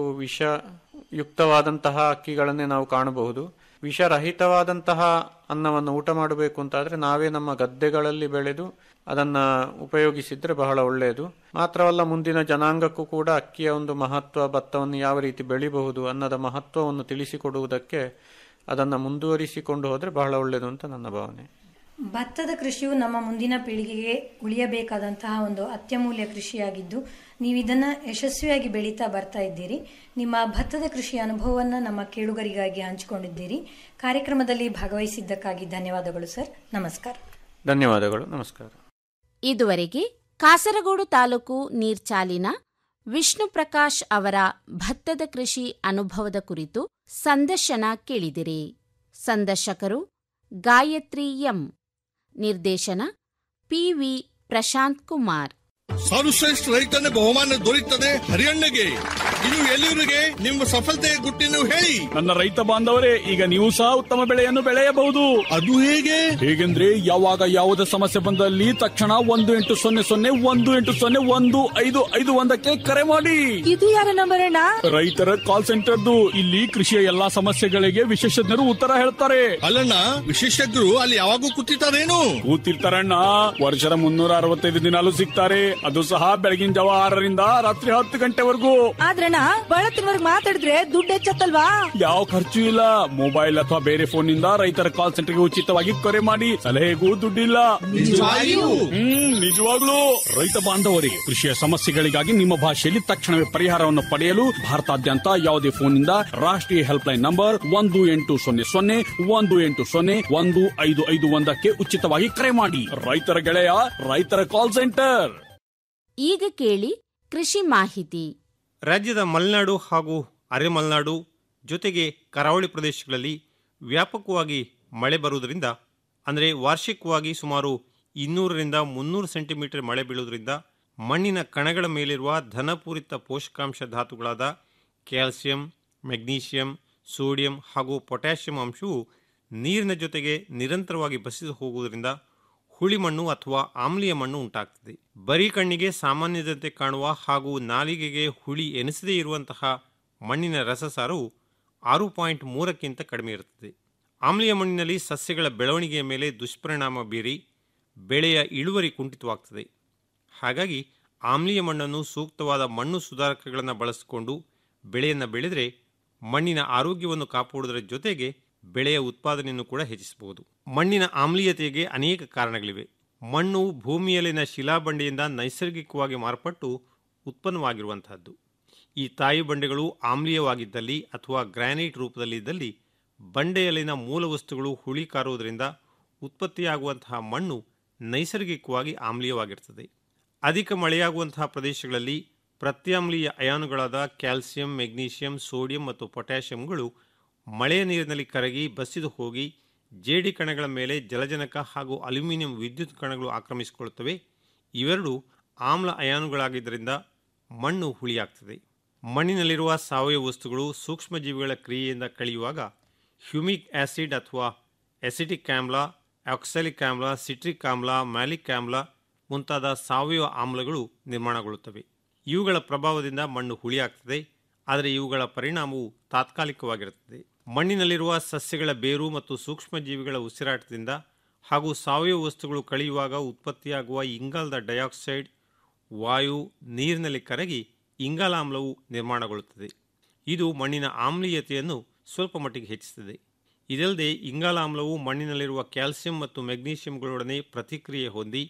ವಿಷಯುಕ್ತವಾದಂತಹ ಅಕ್ಕಿಗಳನ್ನೇ ನಾವು ಕಾಣಬಹುದು ವಿಷರಹಿತವಾದಂತಹ ಅನ್ನವನ್ನು ಊಟ ಮಾಡಬೇಕು ಅಂತಾದ್ರೆ ನಾವೇ ನಮ್ಮ ಗದ್ದೆಗಳಲ್ಲಿ ಬೆಳೆದು ಅದನ್ನ ಉಪಯೋಗಿಸಿದ್ರೆ ಬಹಳ ಒಳ್ಳೆಯದು ಮಾತ್ರವಲ್ಲ ಮುಂದಿನ ಜನಾಂಗಕ್ಕೂ ಕೂಡ ಅಕ್ಕಿಯ ಒಂದು ಮಹತ್ವ ಭತ್ತವನ್ನು ಯಾವ ರೀತಿ ಬೆಳಿಬಹುದು ಅನ್ನೋದ ಮಹತ್ವವನ್ನು ತಿಳಿಸಿಕೊಡುವುದಕ್ಕೆ ಅದನ್ನು ಮುಂದುವರಿಸಿಕೊಂಡು ಹೋದರೆ ಬಹಳ ಒಳ್ಳೆಯದು ಅಂತ ನನ್ನ ಭಾವನೆ ಭತ್ತದ ಕೃಷಿಯು ನಮ್ಮ ಮುಂದಿನ ಪೀಳಿಗೆಗೆ ಉಳಿಯಬೇಕಾದಂತಹ ಒಂದು ಅತ್ಯಮೂಲ್ಯ ಕೃಷಿಯಾಗಿದ್ದು ನೀವು ಇದನ್ನ ಯಶಸ್ವಿಯಾಗಿ ಬೆಳೀತಾ ಬರ್ತಾ ಇದ್ದೀರಿ ನಿಮ್ಮ ಭತ್ತದ ಕೃಷಿಯ ಅನುಭವವನ್ನು ನಮ್ಮ ಕೇಳುಗರಿಗಾಗಿ ಹಂಚಿಕೊಂಡಿದ್ದೀರಿ ಕಾರ್ಯಕ್ರಮದಲ್ಲಿ ಭಾಗವಹಿಸಿದ್ದಕ್ಕಾಗಿ ಧನ್ಯವಾದಗಳು ಸರ್ ನಮಸ್ಕಾರ ಧನ್ಯವಾದಗಳು ನಮಸ್ಕಾರ ಇದುವರೆಗೆ ಕಾಸರಗೋಡು ತಾಲೂಕು ನೀರ್ಚಾಲಿನ ವಿಷ್ಣು ಪ್ರಕಾಶ್ ಅವರ ಭತ್ತದ ಕೃಷಿ ಅನುಭವದ ಕುರಿತು ಸಂದರ್ಶನ ಕೇಳಿದಿರಿ ಸಂದರ್ಶಕರು ಗಾಯತ್ರಿ ಎಂ ನಿರ್ದೇಶನ ಪಿವಿ ಪ್ರಶಾಂತ್ ಕುಮಾರ್ ಸರ್ವಶ್ರೇಷ್ಠ ರೈತನ ಬಹುಮಾನ ದೊರೆಯುತ್ತದೆ ಹರಿಯಣ್ಣಗೆ ಇನ್ನು ಎಲ್ಲಿವರಿಗೆ ನಿಮ್ಮ ಸಫಲತೆಯ ಗುಟ್ಟಿನ ಹೇಳಿ ನನ್ನ ರೈತ ಬಾಂಧವರೇ ಈಗ ನೀವು ಸಹ ಉತ್ತಮ ಬೆಳೆಯನ್ನು ಬೆಳೆಯಬಹುದು ಅದು ಹೇಗೆ ಹೇಗೆಂದ್ರೆ ಯಾವಾಗ ಯಾವುದೇ ಸಮಸ್ಯೆ ಬಂದಲ್ಲಿ ತಕ್ಷಣ ಒಂದು ಎಂಟು ಸೊನ್ನೆ ಸೊನ್ನೆ ಒಂದು ಎಂಟು ಸೊನ್ನೆ ಒಂದು ಐದು ಐದು ಒಂದಕ್ಕೆ ಕರೆ ಮಾಡಿ ಇದು ಯಾರ ನಂಬರ್ ಅಣ್ಣ ರೈತರ ಕಾಲ್ ಸೆಂಟರ್ದು ಇಲ್ಲಿ ಕೃಷಿಯ ಎಲ್ಲಾ ಸಮಸ್ಯೆಗಳಿಗೆ ವಿಶೇಷಜ್ಞರು ಉತ್ತರ ಹೇಳ್ತಾರೆ ಅಲ್ಲಣ್ಣ ವಿಶೇಷಜ್ಞರು ಅಲ್ಲಿ ಯಾವಾಗೂ ಕೂತಿರ್ತಾರೇನು ಕೂತಿರ್ತಾರಣ್ಣ ವರ್ಷದ ಮುನ್ನೂರ ಅರವತ್ತೈದು ದಿನಾಲು ಸಿಗ್ತಾರೆ ಅದು ಸಹ ಬೆಳಗಿನ ಜಾವ ಆರರಿಂದ ರಾತ್ರಿ ಹತ್ತು ಗಂಟೆವರೆಗೂ ಆದ್ರಣ್ಣ ಬಳತ್ತಿನವರ್ಗ್ ಮಾತಾಡಿದ್ರೆ ದುಡ್ಡು ಹೆಚ್ಚತ್ತಲ್ವಾ ಯಾವ ಖರ್ಚು ಇಲ್ಲ ಮೊಬೈಲ್ ಅಥವಾ ಬೇರೆ ಫೋನ್ ನಿಂದ ರೈತರ ಕಾಲ್ ಸೆಂಟರ್ಗೆ ಉಚಿತವಾಗಿ ಕರೆ ಮಾಡಿ ಸಲಹೆಗೂ ದುಡ್ಡಿಲ್ಲ ನಿಜವಾಗಿಯೂ? ಹ್ಮ್ ನಿಜವಾಗ್ಲೂ ರೈತ ಬಾಂಧವರಿಗೆ ಕೃಷಿಯ ಸಮಸ್ಯೆಗಳಿಗಾಗಿ ನಿಮ್ಮ ಭಾಷೆಯಲ್ಲಿ ತಕ್ಷಣವೇ ಪರಿಹಾರವನ್ನು ಪಡೆಯಲು ಭಾರತಾದ್ಯಂತ ಯಾವುದೇ ಫೋನ್ನಿಂದ ರಾಷ್ಟ್ರೀಯ ಹೆಲ್ಪ್ ಲೈನ್ ನಂಬರ್ ಒಂದು ಎಂಟು ಸೊನ್ನೆ ಸೊನ್ನೆ ಒಂದು ಎಂಟು ಸೊನ್ನೆ ಒಂದು ಐದು ಐದು ಒಂದಕ್ಕೆ ಉಚಿತವಾಗಿ ಕರೆ ಮಾಡಿ ರೈತರ ಗೆಳೆಯ ರೈತರ ಕಾಲ್ ಸೆಂಟರ್ ಈಗ ಕೇಳಿ ಕೃಷಿ ಮಾಹಿತಿ ರಾಜ್ಯದ ಮಲೆನಾಡು ಹಾಗೂ ಅರೆ ಮಲೆನಾಡು ಜೊತೆಗೆ ಕರಾವಳಿ ಪ್ರದೇಶಗಳಲ್ಲಿ ವ್ಯಾಪಕವಾಗಿ ಮಳೆ ಬರುವುದರಿಂದ ಅಂದರೆ ವಾರ್ಷಿಕವಾಗಿ ಸುಮಾರು ಇನ್ನೂರರಿಂದ ಮುನ್ನೂರು ಸೆಂಟಿಮೀಟರ್ ಮಳೆ ಬೀಳುವುದರಿಂದ ಮಣ್ಣಿನ ಕಣಗಳ ಮೇಲಿರುವ ಧನಪೂರಿತ ಪೋಷಕಾಂಶ ಧಾತುಗಳಾದ ಕ್ಯಾಲ್ಸಿಯಂ ಮೆಗ್ನೀಷಿಯಂ ಸೋಡಿಯಂ ಹಾಗೂ ಪೊಟ್ಯಾಷಿಯಂ ಅಂಶವು ನೀರಿನ ಜೊತೆಗೆ ನಿರಂತರವಾಗಿ ಬಸಿದು ಹೋಗುವುದರಿಂದ ಹುಳಿ ಮಣ್ಣು ಅಥವಾ ಆಮ್ಲೀಯ ಮಣ್ಣು ಉಂಟಾಗ್ತದೆ ಬರೀ ಕಣ್ಣಿಗೆ ಸಾಮಾನ್ಯದಂತೆ ಕಾಣುವ ಹಾಗೂ ನಾಲಿಗೆಗೆ ಹುಳಿ ಎನಿಸದೇ ಇರುವಂತಹ ಮಣ್ಣಿನ ರಸಸಾರವು ಆರು ಪಾಯಿಂಟ್ ಮೂರಕ್ಕಿಂತ ಕಡಿಮೆ ಇರುತ್ತದೆ ಆಮ್ಲೀಯ ಮಣ್ಣಿನಲ್ಲಿ ಸಸ್ಯಗಳ ಬೆಳವಣಿಗೆಯ ಮೇಲೆ ದುಷ್ಪರಿಣಾಮ ಬೀರಿ ಬೆಳೆಯ ಇಳುವರಿ ಕುಂಠಿತವಾಗ್ತದೆ ಹಾಗಾಗಿ ಆಮ್ಲೀಯ ಮಣ್ಣನ್ನು ಸೂಕ್ತವಾದ ಮಣ್ಣು ಸುಧಾರಕಗಳನ್ನು ಬಳಸಿಕೊಂಡು ಬೆಳೆಯನ್ನು ಬೆಳೆದರೆ ಮಣ್ಣಿನ ಆರೋಗ್ಯವನ್ನು ಕಾಪಾಡುವುದರ ಜೊತೆಗೆ ಬೆಳೆಯ ಉತ್ಪಾದನೆಯನ್ನು ಕೂಡ ಹೆಚ್ಚಿಸಬಹುದು ಮಣ್ಣಿನ ಆಮ್ಲೀಯತೆಗೆ ಅನೇಕ ಕಾರಣಗಳಿವೆ ಮಣ್ಣು ಭೂಮಿಯಲ್ಲಿನ ಶಿಲಾಬಂಡೆಯಿಂದ ನೈಸರ್ಗಿಕವಾಗಿ ಮಾರ್ಪಟ್ಟು ಉತ್ಪನ್ನವಾಗಿರುವಂತಹದ್ದು ಈ ತಾಯಿ ಬಂಡೆಗಳು ಆಮ್ಲೀಯವಾಗಿದ್ದಲ್ಲಿ ಅಥವಾ ಗ್ರಾನೈಟ್ ರೂಪದಲ್ಲಿದ್ದಲ್ಲಿ ಬಂಡೆಯಲ್ಲಿನ ಮೂಲ ವಸ್ತುಗಳು ಹುಳಿ ಕಾರುವುದರಿಂದ ಉತ್ಪತ್ತಿಯಾಗುವಂತಹ ಮಣ್ಣು ನೈಸರ್ಗಿಕವಾಗಿ ಆಮ್ಲೀಯವಾಗಿರ್ತದೆ ಅಧಿಕ ಮಳೆಯಾಗುವಂತಹ ಪ್ರದೇಶಗಳಲ್ಲಿ ಪ್ರತ್ಯಾಮ್ಲೀಯ ಅಯಾನುಗಳಾದ ಕ್ಯಾಲ್ಸಿಯಂ ಮೆಗ್ನೀಷಿಯಂ ಸೋಡಿಯಂ ಮತ್ತು ಪೊಟ್ಯಾಷಿಯಂಗಳು ಮಳೆಯ ನೀರಿನಲ್ಲಿ ಕರಗಿ ಬಸಿದು ಹೋಗಿ ಜೇಡಿ ಕಣಗಳ ಮೇಲೆ ಜಲಜನಕ ಹಾಗೂ ಅಲ್ಯೂಮಿನಿಯಂ ವಿದ್ಯುತ್ ಕಣಗಳು ಆಕ್ರಮಿಸಿಕೊಳ್ಳುತ್ತವೆ ಇವೆರಡು ಆಮ್ಲ ಅಯಾನುಗಳಾಗಿದ್ದರಿಂದ ಮಣ್ಣು ಹುಳಿಯಾಗ್ತದೆ ಮಣ್ಣಿನಲ್ಲಿರುವ ಸಾವಯವ ವಸ್ತುಗಳು ಸೂಕ್ಷ್ಮಜೀವಿಗಳ ಕ್ರಿಯೆಯಿಂದ ಕಳೆಯುವಾಗ ಹ್ಯೂಮಿಕ್ ಆಸಿಡ್ ಅಥವಾ ಎಸಿಟಿಕ್ ಆಮ್ಲ ಆಕ್ಸಾಲಿಕ್ ಆಮ್ಲ ಸಿಟ್ರಿಕ್ ಆಮ್ಲ ಮ್ಯಾಲಿಕ್ ಆಮ್ಲ ಮುಂತಾದ ಸಾವಯವ ಆಮ್ಲಗಳು ನಿರ್ಮಾಣಗೊಳ್ಳುತ್ತವೆ ಇವುಗಳ ಪ್ರಭಾವದಿಂದ ಮಣ್ಣು ಹುಳಿಯಾಗ್ತದೆ ಆದರೆ ಇವುಗಳ ಪರಿಣಾಮವು ತಾತ್ಕಾಲಿಕವಾಗಿರುತ್ತದೆ ಮಣ್ಣಿನಲ್ಲಿರುವ ಸಸ್ಯಗಳ ಬೇರು ಮತ್ತು ಸೂಕ್ಷ್ಮಜೀವಿಗಳ ಉಸಿರಾಟದಿಂದ ಹಾಗೂ ಸಾವಯವ ವಸ್ತುಗಳು ಕಳೆಯುವಾಗ ಉತ್ಪತ್ತಿಯಾಗುವ ಇಂಗಾಲದ ಡೈಆಕ್ಸೈಡ್ ವಾಯು ನೀರಿನಲ್ಲಿ ಕರಗಿ ಇಂಗಾಲಾಮ್ಲವು ನಿರ್ಮಾಣಗೊಳ್ಳುತ್ತದೆ ಇದು ಮಣ್ಣಿನ ಆಮ್ಲೀಯತೆಯನ್ನು ಸ್ವಲ್ಪ ಮಟ್ಟಿಗೆ ಹೆಚ್ಚಿಸುತ್ತದೆ ಇದಲ್ಲದೆ ಇಂಗಾಲಾಮ್ಲವು ಮಣ್ಣಿನಲ್ಲಿರುವ ಕ್ಯಾಲ್ಸಿಯಂ ಮತ್ತು ಮೆಗ್ನೀಷಿಯಂಗಳೊಡನೆ ಪ್ರತಿಕ್ರಿಯೆ ಹೊಂದಿ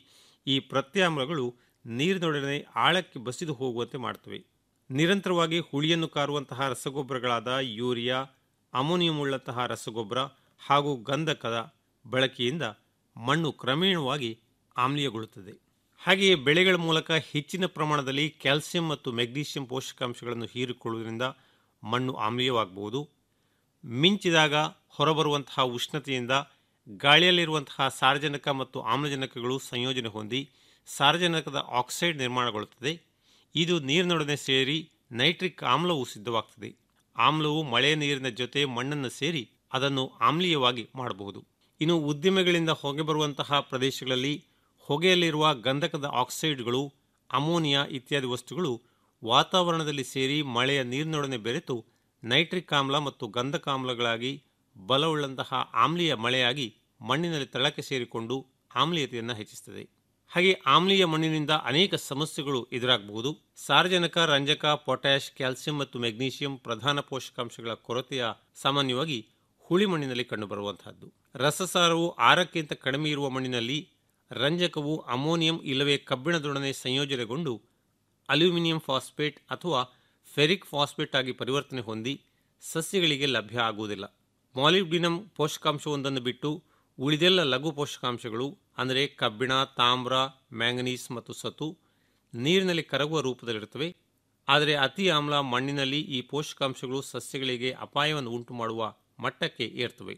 ಈ ಪ್ರತ್ಯಾಮ್ಲಗಳು ನೀರಿನೊಡನೆ ಆಳಕ್ಕೆ ಬಸಿದು ಹೋಗುವಂತೆ ಮಾಡ್ತವೆ ನಿರಂತರವಾಗಿ ಹುಳಿಯನ್ನು ಕಾರುವಂತಹ ರಸಗೊಬ್ಬರಗಳಾದ ಯೂರಿಯಾ ಅಮೋನಿಯಂ ಉಳ್ಳಂತಹ ರಸಗೊಬ್ಬರ ಹಾಗೂ ಗಂಧಕದ ಬಳಕೆಯಿಂದ ಮಣ್ಣು ಕ್ರಮೇಣವಾಗಿ ಆಮ್ಲೀಯಗೊಳ್ಳುತ್ತದೆ ಹಾಗೆಯೇ ಬೆಳೆಗಳ ಮೂಲಕ ಹೆಚ್ಚಿನ ಪ್ರಮಾಣದಲ್ಲಿ ಕ್ಯಾಲ್ಸಿಯಂ ಮತ್ತು ಮೆಗ್ನೀಷಿಯಂ ಪೋಷಕಾಂಶಗಳನ್ನು ಹೀರಿಕೊಳ್ಳುವುದರಿಂದ ಮಣ್ಣು ಆಮ್ಲೀಯವಾಗಬಹುದು ಮಿಂಚಿದಾಗ ಹೊರಬರುವಂತಹ ಉಷ್ಣತೆಯಿಂದ ಗಾಳಿಯಲ್ಲಿರುವಂತಹ ಸಾರಜನಕ ಮತ್ತು ಆಮ್ಲಜನಕಗಳು ಸಂಯೋಜನೆ ಹೊಂದಿ ಸಾರಜನಕದ ಆಕ್ಸೈಡ್ ನಿರ್ಮಾಣಗೊಳ್ಳುತ್ತದೆ ಇದು ನೀರಿನೊಡನೆ ಸೇರಿ ನೈಟ್ರಿಕ್ ಆಮ್ಲವು ಸಿದ್ಧವಾಗ್ತದೆ ಆಮ್ಲವು ಮಳೆಯ ನೀರಿನ ಜೊತೆ ಮಣ್ಣನ್ನು ಸೇರಿ ಅದನ್ನು ಆಮ್ಲೀಯವಾಗಿ ಮಾಡಬಹುದು ಇನ್ನು ಉದ್ದಿಮೆಗಳಿಂದ ಹೊಗೆ ಬರುವಂತಹ ಪ್ರದೇಶಗಳಲ್ಲಿ ಹೊಗೆಯಲ್ಲಿರುವ ಗಂಧಕದ ಆಕ್ಸೈಡ್ಗಳು ಅಮೋನಿಯಾ ಇತ್ಯಾದಿ ವಸ್ತುಗಳು ವಾತಾವರಣದಲ್ಲಿ ಸೇರಿ ಮಳೆಯ ನೀರಿನೊಡನೆ ಬೆರೆತು ನೈಟ್ರಿಕ್ ಆಮ್ಲ ಮತ್ತು ಗಂಧಕಾಮ್ಲಗಳಾಗಿ ಬಲವುಳ್ಳಂತಹ ಆಮ್ಲೀಯ ಮಳೆಯಾಗಿ ಮಣ್ಣಿನಲ್ಲಿ ತಳಕ್ಕೆ ಸೇರಿಕೊಂಡು ಆಮ್ಲೀಯತೆಯನ್ನು ಹೆಚ್ಚಿಸುತ್ತದೆ ಹಾಗೆ ಆಮ್ಲೀಯ ಮಣ್ಣಿನಿಂದ ಅನೇಕ ಸಮಸ್ಯೆಗಳು ಎದುರಾಗಬಹುದು ಸಾರಜನಕ ರಂಜಕ ಪೊಟ್ಯಾಷ್ ಕ್ಯಾಲ್ಸಿಯಂ ಮತ್ತು ಮೆಗ್ನೀಷಿಯಂ ಪ್ರಧಾನ ಪೋಷಕಾಂಶಗಳ ಕೊರತೆಯ ಸಾಮಾನ್ಯವಾಗಿ ಹುಳಿ ಮಣ್ಣಿನಲ್ಲಿ ಕಂಡುಬರುವಂತಹದ್ದು ರಸಸಾರವು ಆರಕ್ಕಿಂತ ಕಡಿಮೆ ಇರುವ ಮಣ್ಣಿನಲ್ಲಿ ರಂಜಕವು ಅಮೋನಿಯಂ ಇಲ್ಲವೇ ಕಬ್ಬಿಣದೊಡನೆ ಸಂಯೋಜನೆಗೊಂಡು ಅಲ್ಯೂಮಿನಿಯಂ ಫಾಸ್ಫೇಟ್ ಅಥವಾ ಫೆರಿಕ್ ಫಾಸ್ಫೇಟ್ ಆಗಿ ಪರಿವರ್ತನೆ ಹೊಂದಿ ಸಸ್ಯಗಳಿಗೆ ಲಭ್ಯ ಆಗುವುದಿಲ್ಲ ಮಾಲಿಬ್ಡಿನಂ ಪೋಷಕಾಂಶವೊಂದನ್ನು ಬಿಟ್ಟು ಉಳಿದೆಲ್ಲ ಲಘು ಪೋಷಕಾಂಶಗಳು ಅಂದರೆ ಕಬ್ಬಿಣ ತಾಮ್ರ ಮ್ಯಾಂಗನೀಸ್ ಮತ್ತು ಸತು ನೀರಿನಲ್ಲಿ ಕರಗುವ ರೂಪದಲ್ಲಿರುತ್ತವೆ ಆದರೆ ಅತಿ ಆಮ್ಲ ಮಣ್ಣಿನಲ್ಲಿ ಈ ಪೋಷಕಾಂಶಗಳು ಸಸ್ಯಗಳಿಗೆ ಅಪಾಯವನ್ನು ಉಂಟು ಮಾಡುವ ಮಟ್ಟಕ್ಕೆ ಏರ್ತವೆ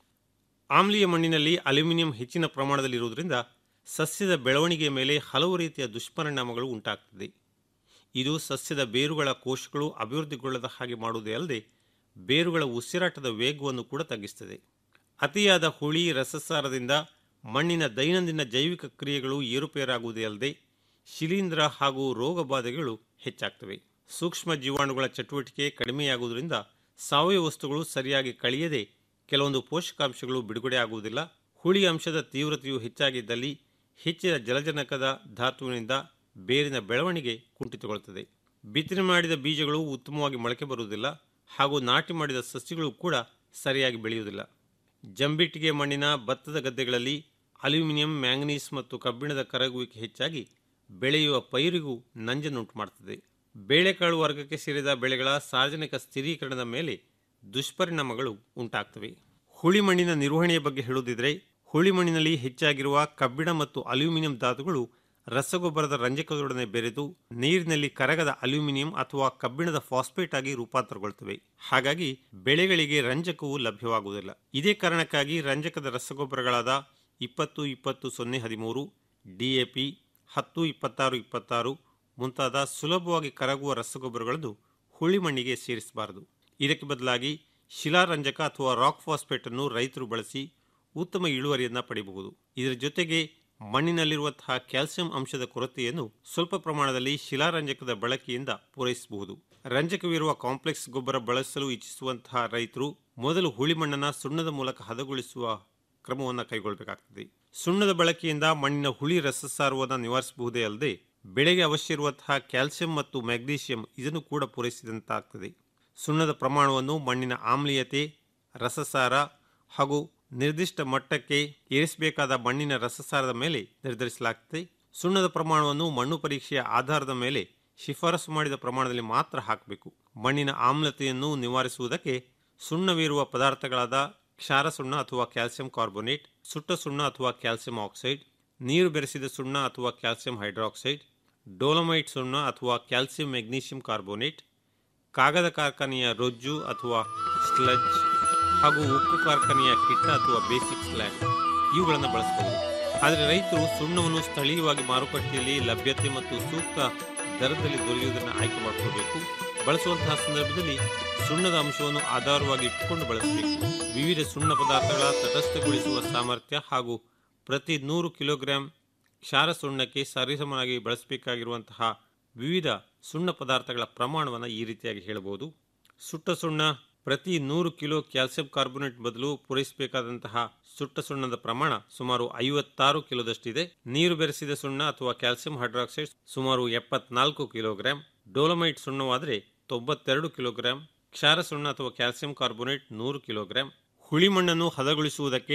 ಆಮ್ಲೀಯ ಮಣ್ಣಿನಲ್ಲಿ ಅಲ್ಯೂಮಿನಿಯಂ ಹೆಚ್ಚಿನ ಪ್ರಮಾಣದಲ್ಲಿರುವುದರಿಂದ ಸಸ್ಯದ ಬೆಳವಣಿಗೆಯ ಮೇಲೆ ಹಲವು ರೀತಿಯ ದುಷ್ಪರಿಣಾಮಗಳು ಉಂಟಾಗ್ತದೆ ಇದು ಸಸ್ಯದ ಬೇರುಗಳ ಕೋಶಗಳು ಅಭಿವೃದ್ಧಿಗೊಳ್ಳದ ಹಾಗೆ ಮಾಡುವುದೇ ಅಲ್ಲದೆ ಬೇರುಗಳ ಉಸಿರಾಟದ ವೇಗವನ್ನು ಕೂಡ ತಗ್ಗಿಸುತ್ತದೆ ಅತಿಯಾದ ಹುಳಿ ರಸಸಾರದಿಂದ ಮಣ್ಣಿನ ದೈನಂದಿನ ಜೈವಿಕ ಕ್ರಿಯೆಗಳು ಏರುಪೇರಾಗುವುದೇ ಅಲ್ಲದೆ ಶಿಲೀಂಧ್ರ ಹಾಗೂ ರೋಗ ಬಾಧೆಗಳು ಹೆಚ್ಚಾಗ್ತವೆ ಸೂಕ್ಷ್ಮ ಜೀವಾಣುಗಳ ಚಟುವಟಿಕೆ ಕಡಿಮೆಯಾಗುವುದರಿಂದ ಸಾವಯವ ವಸ್ತುಗಳು ಸರಿಯಾಗಿ ಕಳೆಯದೆ ಕೆಲವೊಂದು ಪೋಷಕಾಂಶಗಳು ಬಿಡುಗಡೆ ಆಗುವುದಿಲ್ಲ ಹುಳಿ ಅಂಶದ ತೀವ್ರತೆಯು ಹೆಚ್ಚಾಗಿದ್ದಲ್ಲಿ ಹೆಚ್ಚಿನ ಜಲಜನಕದ ಧಾತುವಿನಿಂದ ಬೇರಿನ ಬೆಳವಣಿಗೆ ಕುಂಠಿತಗೊಳ್ಳುತ್ತದೆ ಬಿತ್ತನೆ ಮಾಡಿದ ಬೀಜಗಳು ಉತ್ತಮವಾಗಿ ಮೊಳಕೆ ಬರುವುದಿಲ್ಲ ಹಾಗೂ ನಾಟಿ ಮಾಡಿದ ಸಸ್ಯಗಳು ಕೂಡ ಸರಿಯಾಗಿ ಬೆಳೆಯುವುದಿಲ್ಲ ಜಂಬಿಟ್ಟಿಗೆ ಮಣ್ಣಿನ ಭತ್ತದ ಗದ್ದೆಗಳಲ್ಲಿ ಅಲ್ಯೂಮಿನಿಯಂ ಮ್ಯಾಂಗನೀಸ್ ಮತ್ತು ಕಬ್ಬಿಣದ ಕರಗುವಿಕೆ ಹೆಚ್ಚಾಗಿ ಬೆಳೆಯುವ ಪೈರಿಗೂ ನಂಜನ್ನುಂಟು ಮಾಡುತ್ತದೆ ಬೇಳೆಕಾಳು ವರ್ಗಕ್ಕೆ ಸೇರಿದ ಬೆಳೆಗಳ ಸಾರ್ವಜನಿಕ ಸ್ಥಿರೀಕರಣದ ಮೇಲೆ ದುಷ್ಪರಿಣಾಮಗಳು ಉಂಟಾಗ್ತವೆ ಹುಳಿ ಮಣ್ಣಿನ ನಿರ್ವಹಣೆಯ ಬಗ್ಗೆ ಹೇಳುವುದಿದ್ರೆ ಹುಳಿ ಮಣ್ಣಿನಲ್ಲಿ ಹೆಚ್ಚಾಗಿರುವ ಕಬ್ಬಿಣ ಮತ್ತು ಅಲ್ಯೂಮಿನಿಯಂ ಧಾತುಗಳು ರಸಗೊಬ್ಬರದ ರಂಜಕದೊಡನೆ ಬೆರೆತು ನೀರಿನಲ್ಲಿ ಕರಗದ ಅಲ್ಯೂಮಿನಿಯಂ ಅಥವಾ ಕಬ್ಬಿಣದ ಫಾಸ್ಫೇಟ್ ಆಗಿ ರೂಪಾಂತರಗೊಳ್ಳುತ್ತವೆ ಹಾಗಾಗಿ ಬೆಳೆಗಳಿಗೆ ರಂಜಕವು ಲಭ್ಯವಾಗುವುದಿಲ್ಲ ಇದೇ ಕಾರಣಕ್ಕಾಗಿ ರಂಜಕದ ರಸಗೊಬ್ಬರಗಳಾದ ಇಪ್ಪತ್ತು ಇಪ್ಪತ್ತು ಸೊನ್ನೆ ಹದಿಮೂರು ಡಿಎಪಿ ಹತ್ತು ಇಪ್ಪತ್ತಾರು ಇಪ್ಪತ್ತಾರು ಮುಂತಾದ ಸುಲಭವಾಗಿ ಕರಗುವ ರಸಗೊಬ್ಬರಗಳನ್ನು ಹುಳಿ ಮಣ್ಣಿಗೆ ಸೇರಿಸಬಾರದು ಇದಕ್ಕೆ ಬದಲಾಗಿ ಶಿಲಾರಂಜಕ ಅಥವಾ ರಾಕ್ ಫಾಸ್ಫೇಟ್ ಅನ್ನು ರೈತರು ಬಳಸಿ ಉತ್ತಮ ಇಳುವರಿಯನ್ನು ಪಡೆಯಬಹುದು ಇದರ ಜೊತೆಗೆ ಮಣ್ಣಿನಲ್ಲಿರುವಂತಹ ಕ್ಯಾಲ್ಸಿಯಂ ಅಂಶದ ಕೊರತೆಯನ್ನು ಸ್ವಲ್ಪ ಪ್ರಮಾಣದಲ್ಲಿ ಶಿಲಾರಂಜಕದ ಬಳಕೆಯಿಂದ ಪೂರೈಸಬಹುದು ರಂಜಕವಿರುವ ಕಾಂಪ್ಲೆಕ್ಸ್ ಗೊಬ್ಬರ ಬಳಸಲು ಇಚ್ಛಿಸುವಂತಹ ರೈತರು ಮೊದಲು ಹುಳಿ ಮಣ್ಣನ್ನು ಸುಣ್ಣದ ಮೂಲಕ ಹದಗೊಳಿಸುವ ಕ್ರಮವನ್ನು ಕೈಗೊಳ್ಳಬೇಕಾಗ್ತದೆ ಸುಣ್ಣದ ಬಳಕೆಯಿಂದ ಮಣ್ಣಿನ ಹುಳಿ ರಸಸಾರವನ್ನು ನಿವಾರಿಸಬಹುದೇ ಅಲ್ಲದೆ ಬೆಳೆಗೆ ಅವಶ್ಯ ಇರುವಂತಹ ಕ್ಯಾಲ್ಸಿಯಂ ಮತ್ತು ಮ್ಯಾಗ್ನೀಷಿಯಂ ಇದನ್ನು ಕೂಡ ಪೂರೈಸಿದಂತಾಗ್ತದೆ ಸುಣ್ಣದ ಪ್ರಮಾಣವನ್ನು ಮಣ್ಣಿನ ಆಮ್ಲೀಯತೆ ರಸಸಾರ ಹಾಗೂ ನಿರ್ದಿಷ್ಟ ಮಟ್ಟಕ್ಕೆ ಏರಿಸಬೇಕಾದ ಮಣ್ಣಿನ ರಸಸಾರದ ಮೇಲೆ ನಿರ್ಧರಿಸಲಾಗುತ್ತದೆ ಸುಣ್ಣದ ಪ್ರಮಾಣವನ್ನು ಮಣ್ಣು ಪರೀಕ್ಷೆಯ ಆಧಾರದ ಮೇಲೆ ಶಿಫಾರಸು ಮಾಡಿದ ಪ್ರಮಾಣದಲ್ಲಿ ಮಾತ್ರ ಹಾಕಬೇಕು ಮಣ್ಣಿನ ಆಮ್ಲತೆಯನ್ನು ನಿವಾರಿಸುವುದಕ್ಕೆ ಸುಣ್ಣವಿರುವ ಪದಾರ್ಥಗಳಾದ ಕ್ಷಾರ ಸುಣ್ಣ ಅಥವಾ ಕ್ಯಾಲ್ಸಿಯಂ ಕಾರ್ಬೋನೇಟ್ ಸುಟ್ಟ ಸುಣ್ಣ ಅಥವಾ ಕ್ಯಾಲ್ಸಿಯಂ ಆಕ್ಸೈಡ್ ನೀರು ಬೆರೆಸಿದ ಸುಣ್ಣ ಅಥವಾ ಕ್ಯಾಲ್ಸಿಯಂ ಹೈಡ್ರಾಕ್ಸೈಡ್ ಡೋಲಮೈಟ್ ಸುಣ್ಣ ಅಥವಾ ಕ್ಯಾಲ್ಸಿಯಂ ಮೆಗ್ನೀಷಿಯಂ ಕಾರ್ಬೋನೇಟ್ ಕಾಗದ ಕಾರ್ಖಾನೆಯ ರೊಜ್ಜು ಅಥವಾ ಸ್ಲಜ್ ಹಾಗೂ ಉಕ್ಕು ಕಾರ್ಖಾನೆಯ ಕಿಟ್ಟ ಅಥವಾ ಬೇಸಿಕ್ ಸ್ಲ್ಯಾಗ್ ಇವುಗಳನ್ನು ಬಳಸಬಹುದು ಆದರೆ ರೈತರು ಸುಣ್ಣವನ್ನು ಸ್ಥಳೀಯವಾಗಿ ಮಾರುಕಟ್ಟೆಯಲ್ಲಿ ಲಭ್ಯತೆ ಮತ್ತು ಸೂಕ್ತ ದರದಲ್ಲಿ ದೊರೆಯುವುದನ್ನು ಆಯ್ಕೆ ಮಾಡಿಕೊಳ್ಬೇಕು ಬಳಸುವಂತಹ ಸಂದರ್ಭದಲ್ಲಿ ಸುಣ್ಣದ ಅಂಶವನ್ನು ಆಧಾರವಾಗಿ ಇಟ್ಟುಕೊಂಡು ಬಳಸಬೇಕು ವಿವಿಧ ಸುಣ್ಣ ಪದಾರ್ಥಗಳ ತಟಸ್ಥಗೊಳಿಸುವ ಸಾಮರ್ಥ್ಯ ಹಾಗೂ ಪ್ರತಿ ನೂರು ಕಿಲೋಗ್ರಾಂ ಕ್ಷಾರ ಸುಣ್ಣಕ್ಕೆ ಸರಿಸಮನಾಗಿ ಬಳಸಬೇಕಾಗಿರುವಂತಹ ವಿವಿಧ ಸುಣ್ಣ ಪದಾರ್ಥಗಳ ಪ್ರಮಾಣವನ್ನು ಈ ರೀತಿಯಾಗಿ ಹೇಳಬಹುದು ಸುಟ್ಟ ಸುಣ್ಣ ಪ್ರತಿ ನೂರು ಕಿಲೋ ಕ್ಯಾಲ್ಸಿಯಂ ಕಾರ್ಬೋನೇಟ್ ಬದಲು ಪೂರೈಸಬೇಕಾದಂತಹ ಸುಟ್ಟ ಸುಣ್ಣದ ಪ್ರಮಾಣ ಸುಮಾರು ಐವತ್ತಾರು ಕಿಲೋದಷ್ಟಿದೆ ನೀರು ಬೆರೆಸಿದ ಸುಣ್ಣ ಅಥವಾ ಕ್ಯಾಲ್ಸಿಯಂ ಹೈಡ್ರಾಕ್ಸೈಡ್ ಸುಮಾರು ಎಪ್ಪತ್ನಾಲ್ಕು ಕಿಲೋಗ್ರಾಂ ಡೋಲಮೈಟ್ ಸುಣ್ಣವಾದರೆ ತೊಂಬತ್ತೆರಡು ಕಿಲೋಗ್ರಾಂ ಕ್ಷಾರ ಸುಣ್ಣ ಅಥವಾ ಕ್ಯಾಲ್ಸಿಯಂ ಕಾರ್ಬೋನೇಟ್ ನೂರು ಕಿಲೋಗ್ರಾಂ ಹುಳಿ ಮಣ್ಣನ್ನು ಹದಗೊಳಿಸುವುದಕ್ಕೆ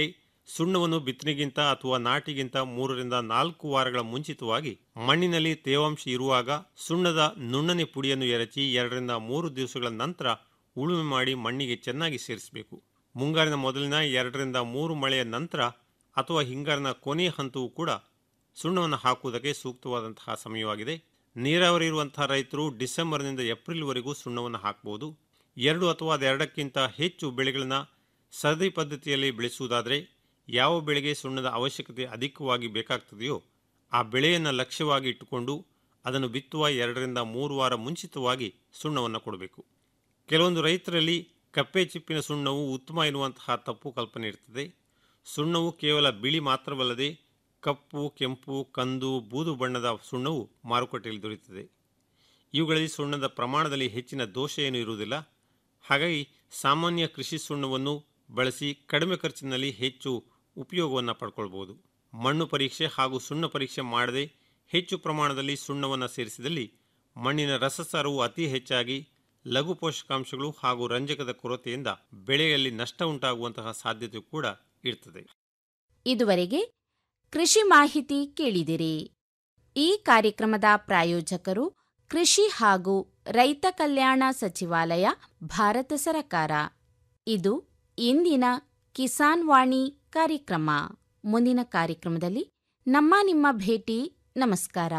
ಸುಣ್ಣವನ್ನು ಬಿತ್ತನೆಗಿಂತ ಅಥವಾ ನಾಟಿಗಿಂತ ಮೂರರಿಂದ ನಾಲ್ಕು ವಾರಗಳ ಮುಂಚಿತವಾಗಿ ಮಣ್ಣಿನಲ್ಲಿ ತೇವಾಂಶ ಇರುವಾಗ ಸುಣ್ಣದ ನುಣ್ಣನೆ ಪುಡಿಯನ್ನು ಎರಚಿ ಎರಡರಿಂದ ಮೂರು ದಿವಸಗಳ ನಂತರ ಉಳುಮೆ ಮಾಡಿ ಮಣ್ಣಿಗೆ ಚೆನ್ನಾಗಿ ಸೇರಿಸಬೇಕು ಮುಂಗಾರಿನ ಮೊದಲಿನ ಎರಡರಿಂದ ಮೂರು ಮಳೆಯ ನಂತರ ಅಥವಾ ಹಿಂಗಾರಿನ ಕೊನೆಯ ಹಂತವೂ ಕೂಡ ಸುಣ್ಣವನ್ನು ಹಾಕುವುದಕ್ಕೆ ಸೂಕ್ತವಾದಂತಹ ಸಮಯವಾಗಿದೆ ನೀರಾವರಿ ಇರುವಂತಹ ರೈತರು ಡಿಸೆಂಬರ್ನಿಂದ ಏಪ್ರಿಲ್ವರೆಗೂ ಸುಣ್ಣವನ್ನು ಹಾಕಬಹುದು ಎರಡು ಅಥವಾ ಅದೆರಡಕ್ಕಿಂತ ಹೆಚ್ಚು ಬೆಳೆಗಳನ್ನು ಸರದಿ ಪದ್ಧತಿಯಲ್ಲಿ ಬೆಳೆಸುವುದಾದರೆ ಯಾವ ಬೆಳೆಗೆ ಸುಣ್ಣದ ಅವಶ್ಯಕತೆ ಅಧಿಕವಾಗಿ ಬೇಕಾಗ್ತದೆಯೋ ಆ ಬೆಳೆಯನ್ನು ಲಕ್ಷ್ಯವಾಗಿ ಇಟ್ಟುಕೊಂಡು ಅದನ್ನು ಬಿತ್ತುವ ಎರಡರಿಂದ ಮೂರು ವಾರ ಮುಂಚಿತವಾಗಿ ಸುಣ್ಣವನ್ನು ಕೊಡಬೇಕು ಕೆಲವೊಂದು ರೈತರಲ್ಲಿ ಕಪ್ಪೆ ಚಿಪ್ಪಿನ ಸುಣ್ಣವು ಉತ್ತಮ ಎನ್ನುವಂತಹ ತಪ್ಪು ಕಲ್ಪನೆ ಇರ್ತದೆ ಸುಣ್ಣವು ಕೇವಲ ಬಿಳಿ ಮಾತ್ರವಲ್ಲದೆ ಕಪ್ಪು ಕೆಂಪು ಕಂದು ಬೂದು ಬಣ್ಣದ ಸುಣ್ಣವು ಮಾರುಕಟ್ಟೆಯಲ್ಲಿ ದೊರೆಯುತ್ತದೆ ಇವುಗಳಲ್ಲಿ ಸುಣ್ಣದ ಪ್ರಮಾಣದಲ್ಲಿ ಹೆಚ್ಚಿನ ದೋಷ ಏನೂ ಇರುವುದಿಲ್ಲ ಹಾಗಾಗಿ ಸಾಮಾನ್ಯ ಕೃಷಿ ಸುಣ್ಣವನ್ನು ಬಳಸಿ ಕಡಿಮೆ ಖರ್ಚಿನಲ್ಲಿ ಹೆಚ್ಚು ಉಪಯೋಗವನ್ನು ಪಡ್ಕೊಳ್ಬಹುದು ಮಣ್ಣು ಪರೀಕ್ಷೆ ಹಾಗೂ ಸುಣ್ಣ ಪರೀಕ್ಷೆ ಮಾಡದೆ ಹೆಚ್ಚು ಪ್ರಮಾಣದಲ್ಲಿ ಸುಣ್ಣವನ್ನು ಸೇರಿಸಿದಲ್ಲಿ ಮಣ್ಣಿನ ರಸಸಾರವು ಅತಿ ಹೆಚ್ಚಾಗಿ ಲಘು ಪೋಷಕಾಂಶಗಳು ಹಾಗೂ ರಂಜಕದ ಕೊರತೆಯಿಂದ ಬೆಳೆಯಲ್ಲಿ ನಷ್ಟ ಉಂಟಾಗುವಂತಹ ಸಾಧ್ಯತೆ ಕೂಡ ಇರ್ತದೆ ಇದುವರೆಗೆ ಕೃಷಿ ಮಾಹಿತಿ ಕೇಳಿದಿರಿ ಈ ಕಾರ್ಯಕ್ರಮದ ಪ್ರಾಯೋಜಕರು ಕೃಷಿ ಹಾಗೂ ರೈತ ಕಲ್ಯಾಣ ಸಚಿವಾಲಯ ಭಾರತ ಸರ್ಕಾರ ಇದು ಇಂದಿನ ಕಿಸಾನ್ ವಾಣಿ ಕಾರ್ಯಕ್ರಮ ಮುಂದಿನ ಕಾರ್ಯಕ್ರಮದಲ್ಲಿ ನಮ್ಮ ನಿಮ್ಮ ಭೇಟಿ ನಮಸ್ಕಾರ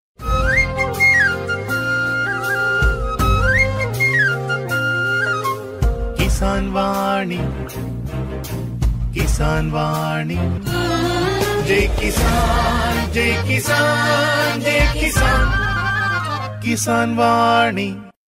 ಕಿಸಾನ್ ವಾಣಿ ಕಿಸಾನ್ ವಾಣಿ ಜೈ ಕಿಸಾನ್ ಜೈ ಕಿಸಾನ್ ಜೈ ಕಿಸಾನ್ ಕಿಸಾನ್ ವಾಣಿ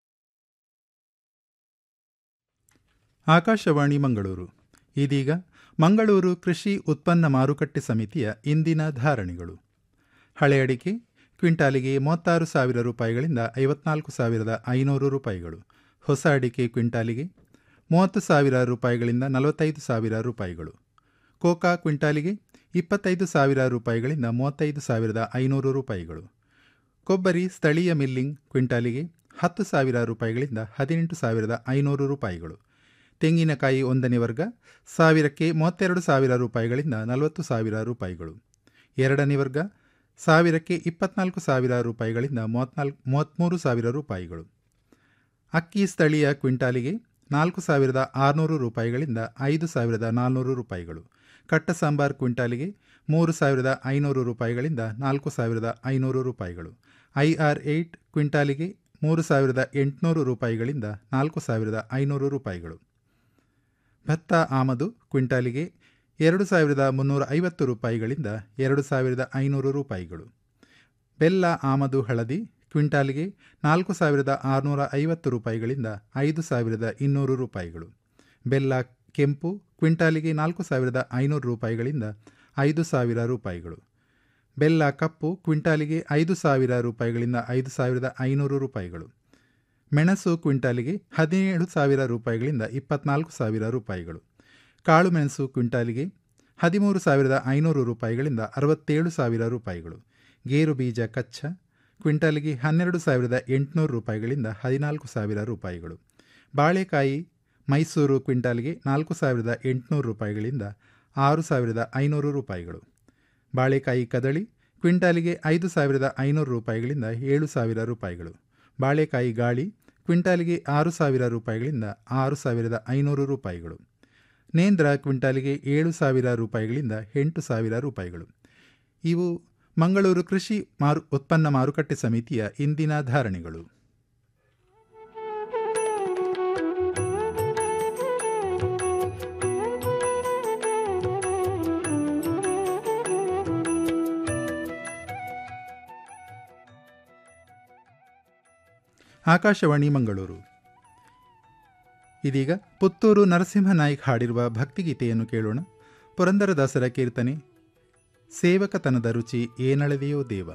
ಆಕಾಶವಾಣಿ ಮಂಗಳೂರು ಇದೀಗ ಮಂಗಳೂರು ಕೃಷಿ ಉತ್ಪನ್ನ ಮಾರುಕಟ್ಟೆ ಸಮಿತಿಯ ಇಂದಿನ ಧಾರಣೆಗಳು ಹಳೆ ಅಡಿಕೆ ಕ್ವಿಂಟಾಲಿಗೆ ಮೂವತ್ತಾರು ಸಾವಿರ ರೂಪಾಯಿಗಳಿಂದ ಐವತ್ನಾಲ್ಕು ಸಾವಿರದ ಐನೂರು ರೂಪಾಯಿಗಳು ಹೊಸ ಅಡಿಕೆ ಕ್ವಿಂಟಾಲಿಗೆ ಮೂವತ್ತು ಸಾವಿರ ರೂಪಾಯಿಗಳಿಂದ ನಲವತ್ತೈದು ಸಾವಿರ ರೂಪಾಯಿಗಳು ಕೋಕಾ ಕ್ವಿಂಟಾಲಿಗೆ ಇಪ್ಪತ್ತೈದು ಸಾವಿರ ರೂಪಾಯಿಗಳಿಂದ ಮೂವತ್ತೈದು ಸಾವಿರದ ಐನೂರು ರೂಪಾಯಿಗಳು ಕೊಬ್ಬರಿ ಸ್ಥಳೀಯ ಮಿಲ್ಲಿಂಗ್ ಕ್ವಿಂಟಾಲಿಗೆ ಹತ್ತು ಸಾವಿರ ರೂಪಾಯಿಗಳಿಂದ ಹದಿನೆಂಟು ಸಾವಿರದ ಐನೂರು ರೂಪಾಯಿಗಳು ತೆಂಗಿನಕಾಯಿ ಒಂದನೇ ವರ್ಗ ಸಾವಿರಕ್ಕೆ ಮೂವತ್ತೆರಡು ಸಾವಿರ ರೂಪಾಯಿಗಳಿಂದ ನಲವತ್ತು ಸಾವಿರ ರೂಪಾಯಿಗಳು ಎರಡನೇ ವರ್ಗ ಸಾವಿರಕ್ಕೆ ಇಪ್ಪತ್ನಾಲ್ಕು ಸಾವಿರ ರೂಪಾಯಿಗಳಿಂದ ಮೂವತ್ನಾಲ್ಕು ಮೂವತ್ತ್ಮೂರು ಸಾವಿರ ರೂಪಾಯಿಗಳು ಅಕ್ಕಿ ಸ್ಥಳೀಯ ಕ್ವಿಂಟಾಲಿಗೆ ನಾಲ್ಕು ಸಾವಿರದ ಆರುನೂರು ರೂಪಾಯಿಗಳಿಂದ ಐದು ಸಾವಿರದ ನಾಲ್ನೂರು ರೂಪಾಯಿಗಳು ಕಟ್ಟ ಸಾಂಬಾರ್ ಕ್ವಿಂಟಾಲಿಗೆ ಮೂರು ಸಾವಿರದ ಐನೂರು ರೂಪಾಯಿಗಳಿಂದ ನಾಲ್ಕು ಸಾವಿರದ ಐನೂರು ರೂಪಾಯಿಗಳು ಐ ಆರ್ ಏಯ್ಟ್ ಕ್ವಿಂಟಾಲಿಗೆ ಮೂರು ಸಾವಿರದ ಎಂಟುನೂರು ರೂಪಾಯಿಗಳಿಂದ ನಾಲ್ಕು ಸಾವಿರದ ಐನೂರು ರೂಪಾಯಿಗಳು ಭತ್ತ ಆಮದು ಕ್ವಿಂಟಾಲಿಗೆ ಎರಡು ಸಾವಿರದ ಮುನ್ನೂರ ಐವತ್ತು ರೂಪಾಯಿಗಳಿಂದ ಎರಡು ಸಾವಿರದ ಐನೂರು ರೂಪಾಯಿಗಳು ಬೆಲ್ಲ ಆಮದು ಹಳದಿ ಕ್ವಿಂಟಾಲಿಗೆ ನಾಲ್ಕು ಸಾವಿರದ ಆರುನೂರ ಐವತ್ತು ರೂಪಾಯಿಗಳಿಂದ ಐದು ಸಾವಿರದ ಇನ್ನೂರು ರೂಪಾಯಿಗಳು ಬೆಲ್ಲ ಕೆಂಪು ಕ್ವಿಂಟಾಲಿಗೆ ನಾಲ್ಕು ಸಾವಿರದ ಐನೂರು ರೂಪಾಯಿಗಳಿಂದ ಐದು ಸಾವಿರ ರೂಪಾಯಿಗಳು ಬೆಲ್ಲ ಕಪ್ಪು ಕ್ವಿಂಟಾಲಿಗೆ ಐದು ಸಾವಿರ ರೂಪಾಯಿಗಳಿಂದ ಐದು ಸಾವಿರದ ಐನೂರು ರೂಪಾಯಿಗಳು ಮೆಣಸು ಕ್ವಿಂಟಾಲಿಗೆ ಹದಿನೇಳು ಸಾವಿರ ರೂಪಾಯಿಗಳಿಂದ ಇಪ್ಪತ್ನಾಲ್ಕು ಸಾವಿರ ರೂಪಾಯಿಗಳು ಕಾಳು ಮೆಣಸು ಕ್ವಿಂಟಾಲಿಗೆ ಹದಿಮೂರು ಸಾವಿರದ ಐನೂರು ರೂಪಾಯಿಗಳಿಂದ ಅರವತ್ತೇಳು ಸಾವಿರ ರೂಪಾಯಿಗಳು ಗೇರು ಬೀಜ ಕಚ್ಚ ಕ್ವಿಂಟಾಲಿಗೆ ಹನ್ನೆರಡು ಸಾವಿರದ ಎಂಟುನೂರು ರೂಪಾಯಿಗಳಿಂದ ಹದಿನಾಲ್ಕು ಸಾವಿರ ರೂಪಾಯಿಗಳು ಬಾಳೆಕಾಯಿ ಮೈಸೂರು ಕ್ವಿಂಟಾಲಿಗೆ ನಾಲ್ಕು ಸಾವಿರದ ಎಂಟುನೂರು ರೂಪಾಯಿಗಳಿಂದ ಆರು ಸಾವಿರದ ಐನೂರು ರೂಪಾಯಿಗಳು ಬಾಳೆಕಾಯಿ ಕದಳಿ ಕ್ವಿಂಟಾಲಿಗೆ ಐದು ಸಾವಿರದ ಐನೂರು ರೂಪಾಯಿಗಳಿಂದ ಏಳು ಸಾವಿರ ರೂಪಾಯಿಗಳು ಬಾಳೆಕಾಯಿ ಗಾಳಿ ಕ್ವಿಂಟಾಲಿಗೆ ಆರು ಸಾವಿರ ರೂಪಾಯಿಗಳಿಂದ ಆರು ಸಾವಿರದ ಐನೂರು ರೂಪಾಯಿಗಳು ನೇಂದ್ರ ಕ್ವಿಂಟಾಲಿಗೆ ಏಳು ಸಾವಿರ ರೂಪಾಯಿಗಳಿಂದ ಎಂಟು ಸಾವಿರ ರೂಪಾಯಿಗಳು ಇವು ಮಂಗಳೂರು ಕೃಷಿ ಮಾರು ಉತ್ಪನ್ನ ಮಾರುಕಟ್ಟೆ ಸಮಿತಿಯ ಇಂದಿನ ಧಾರಣೆಗಳು ಆಕಾಶವಾಣಿ ಮಂಗಳೂರು ಇದೀಗ ಪುತ್ತೂರು ನರಸಿಂಹನಾಯ್ಕ್ ಹಾಡಿರುವ ಭಕ್ತಿಗೀತೆಯನ್ನು ಕೇಳೋಣ ಪುರಂದರದಾಸರ ಕೀರ್ತನೆ ಸೇವಕತನದ ರುಚಿ ಏನಳದೆಯೋ ದೇವ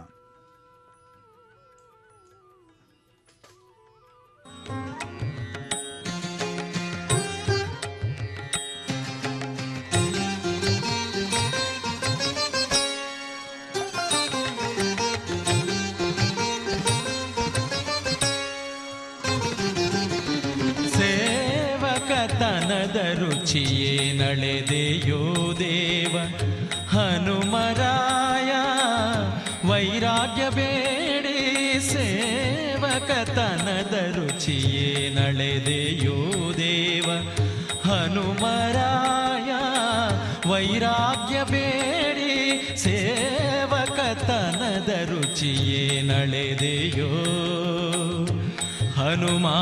ಸೇವಕತನದ ರುಚಿ ರುಚಿಯೇ ನಳೆದೆಯೋ ದೇವ ಹನುಮರಾಯ ವೈರಾಗ್ಯ ಬೇಡಿ ಸೇವಕತನದ ರುಚಿಯೇ ನಳೆದೆಯೋ ದೇವ ಹನುಮರಾಯ ವೈರಾಗ್ಯ ಬೇಡಿ ಸೇವಕತನದ ರುಚಿಯೇ ನಳೆದೆಯೋ ಹನುಮಾ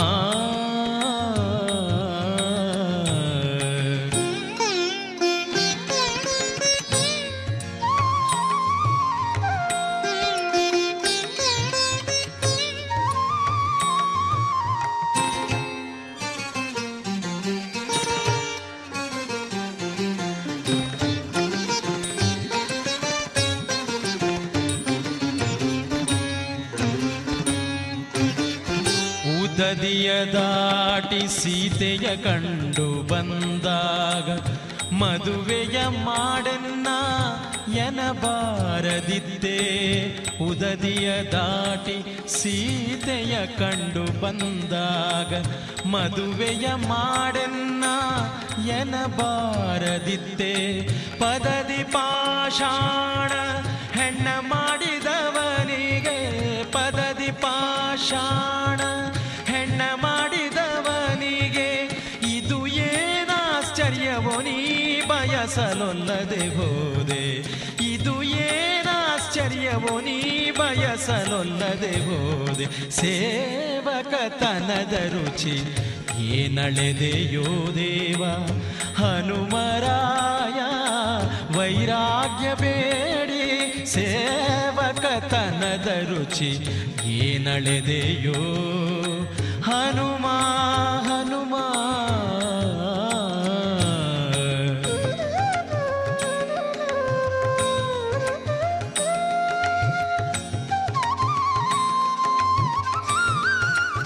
ಉದದಿಯ ದಾಟಿ ಸೀತೆಯ ಕಂಡು ಬಂದಾಗ ಮದುವೆಯ ಮಾಡೆನ್ನ ಎನಬಾರದಿದ್ದೆ ಉದದಿಯ ದಾಟಿ ಸೀತೆಯ ಕಂಡು ಬಂದಾಗ ಮದುವೆಯ ಮಾಡೆನ್ನ ಎನಬಾರದಿದ್ದೆ ಪದದಿ ಪಾಷಾಣ ಹೆಣ್ಣ ಮಾಡಿದವನಿಗೆ ಪದದಿ ಪಾಷಾಣ ಹೆಣ್ಣ ಮಾಡಿದವನಿಗೆ ಇದು ಏನಾಶ್ಚರ್ಯವೋ ನೀ ಬಯಸಲೊಲ್ಲದೆ ಹೋದೆ ಇದು ಏನಾಶ್ಚರ್ಯವೋ ನೀ ಬಯಸಲೊಲ್ಲದೆ ಹೋದೆ ಸೇವಕತನದ ರುಚಿ ಏನಳೆದೆಯೋ ದೇವ ಹನುಮರಾಯ ವೈರಾಗ್ಯ ಬೇಡಿ ಸೇವಕತನದ ರುಚಿ ಏನಳೆದೆಯೋ ಹನುಮ ಹನುಮ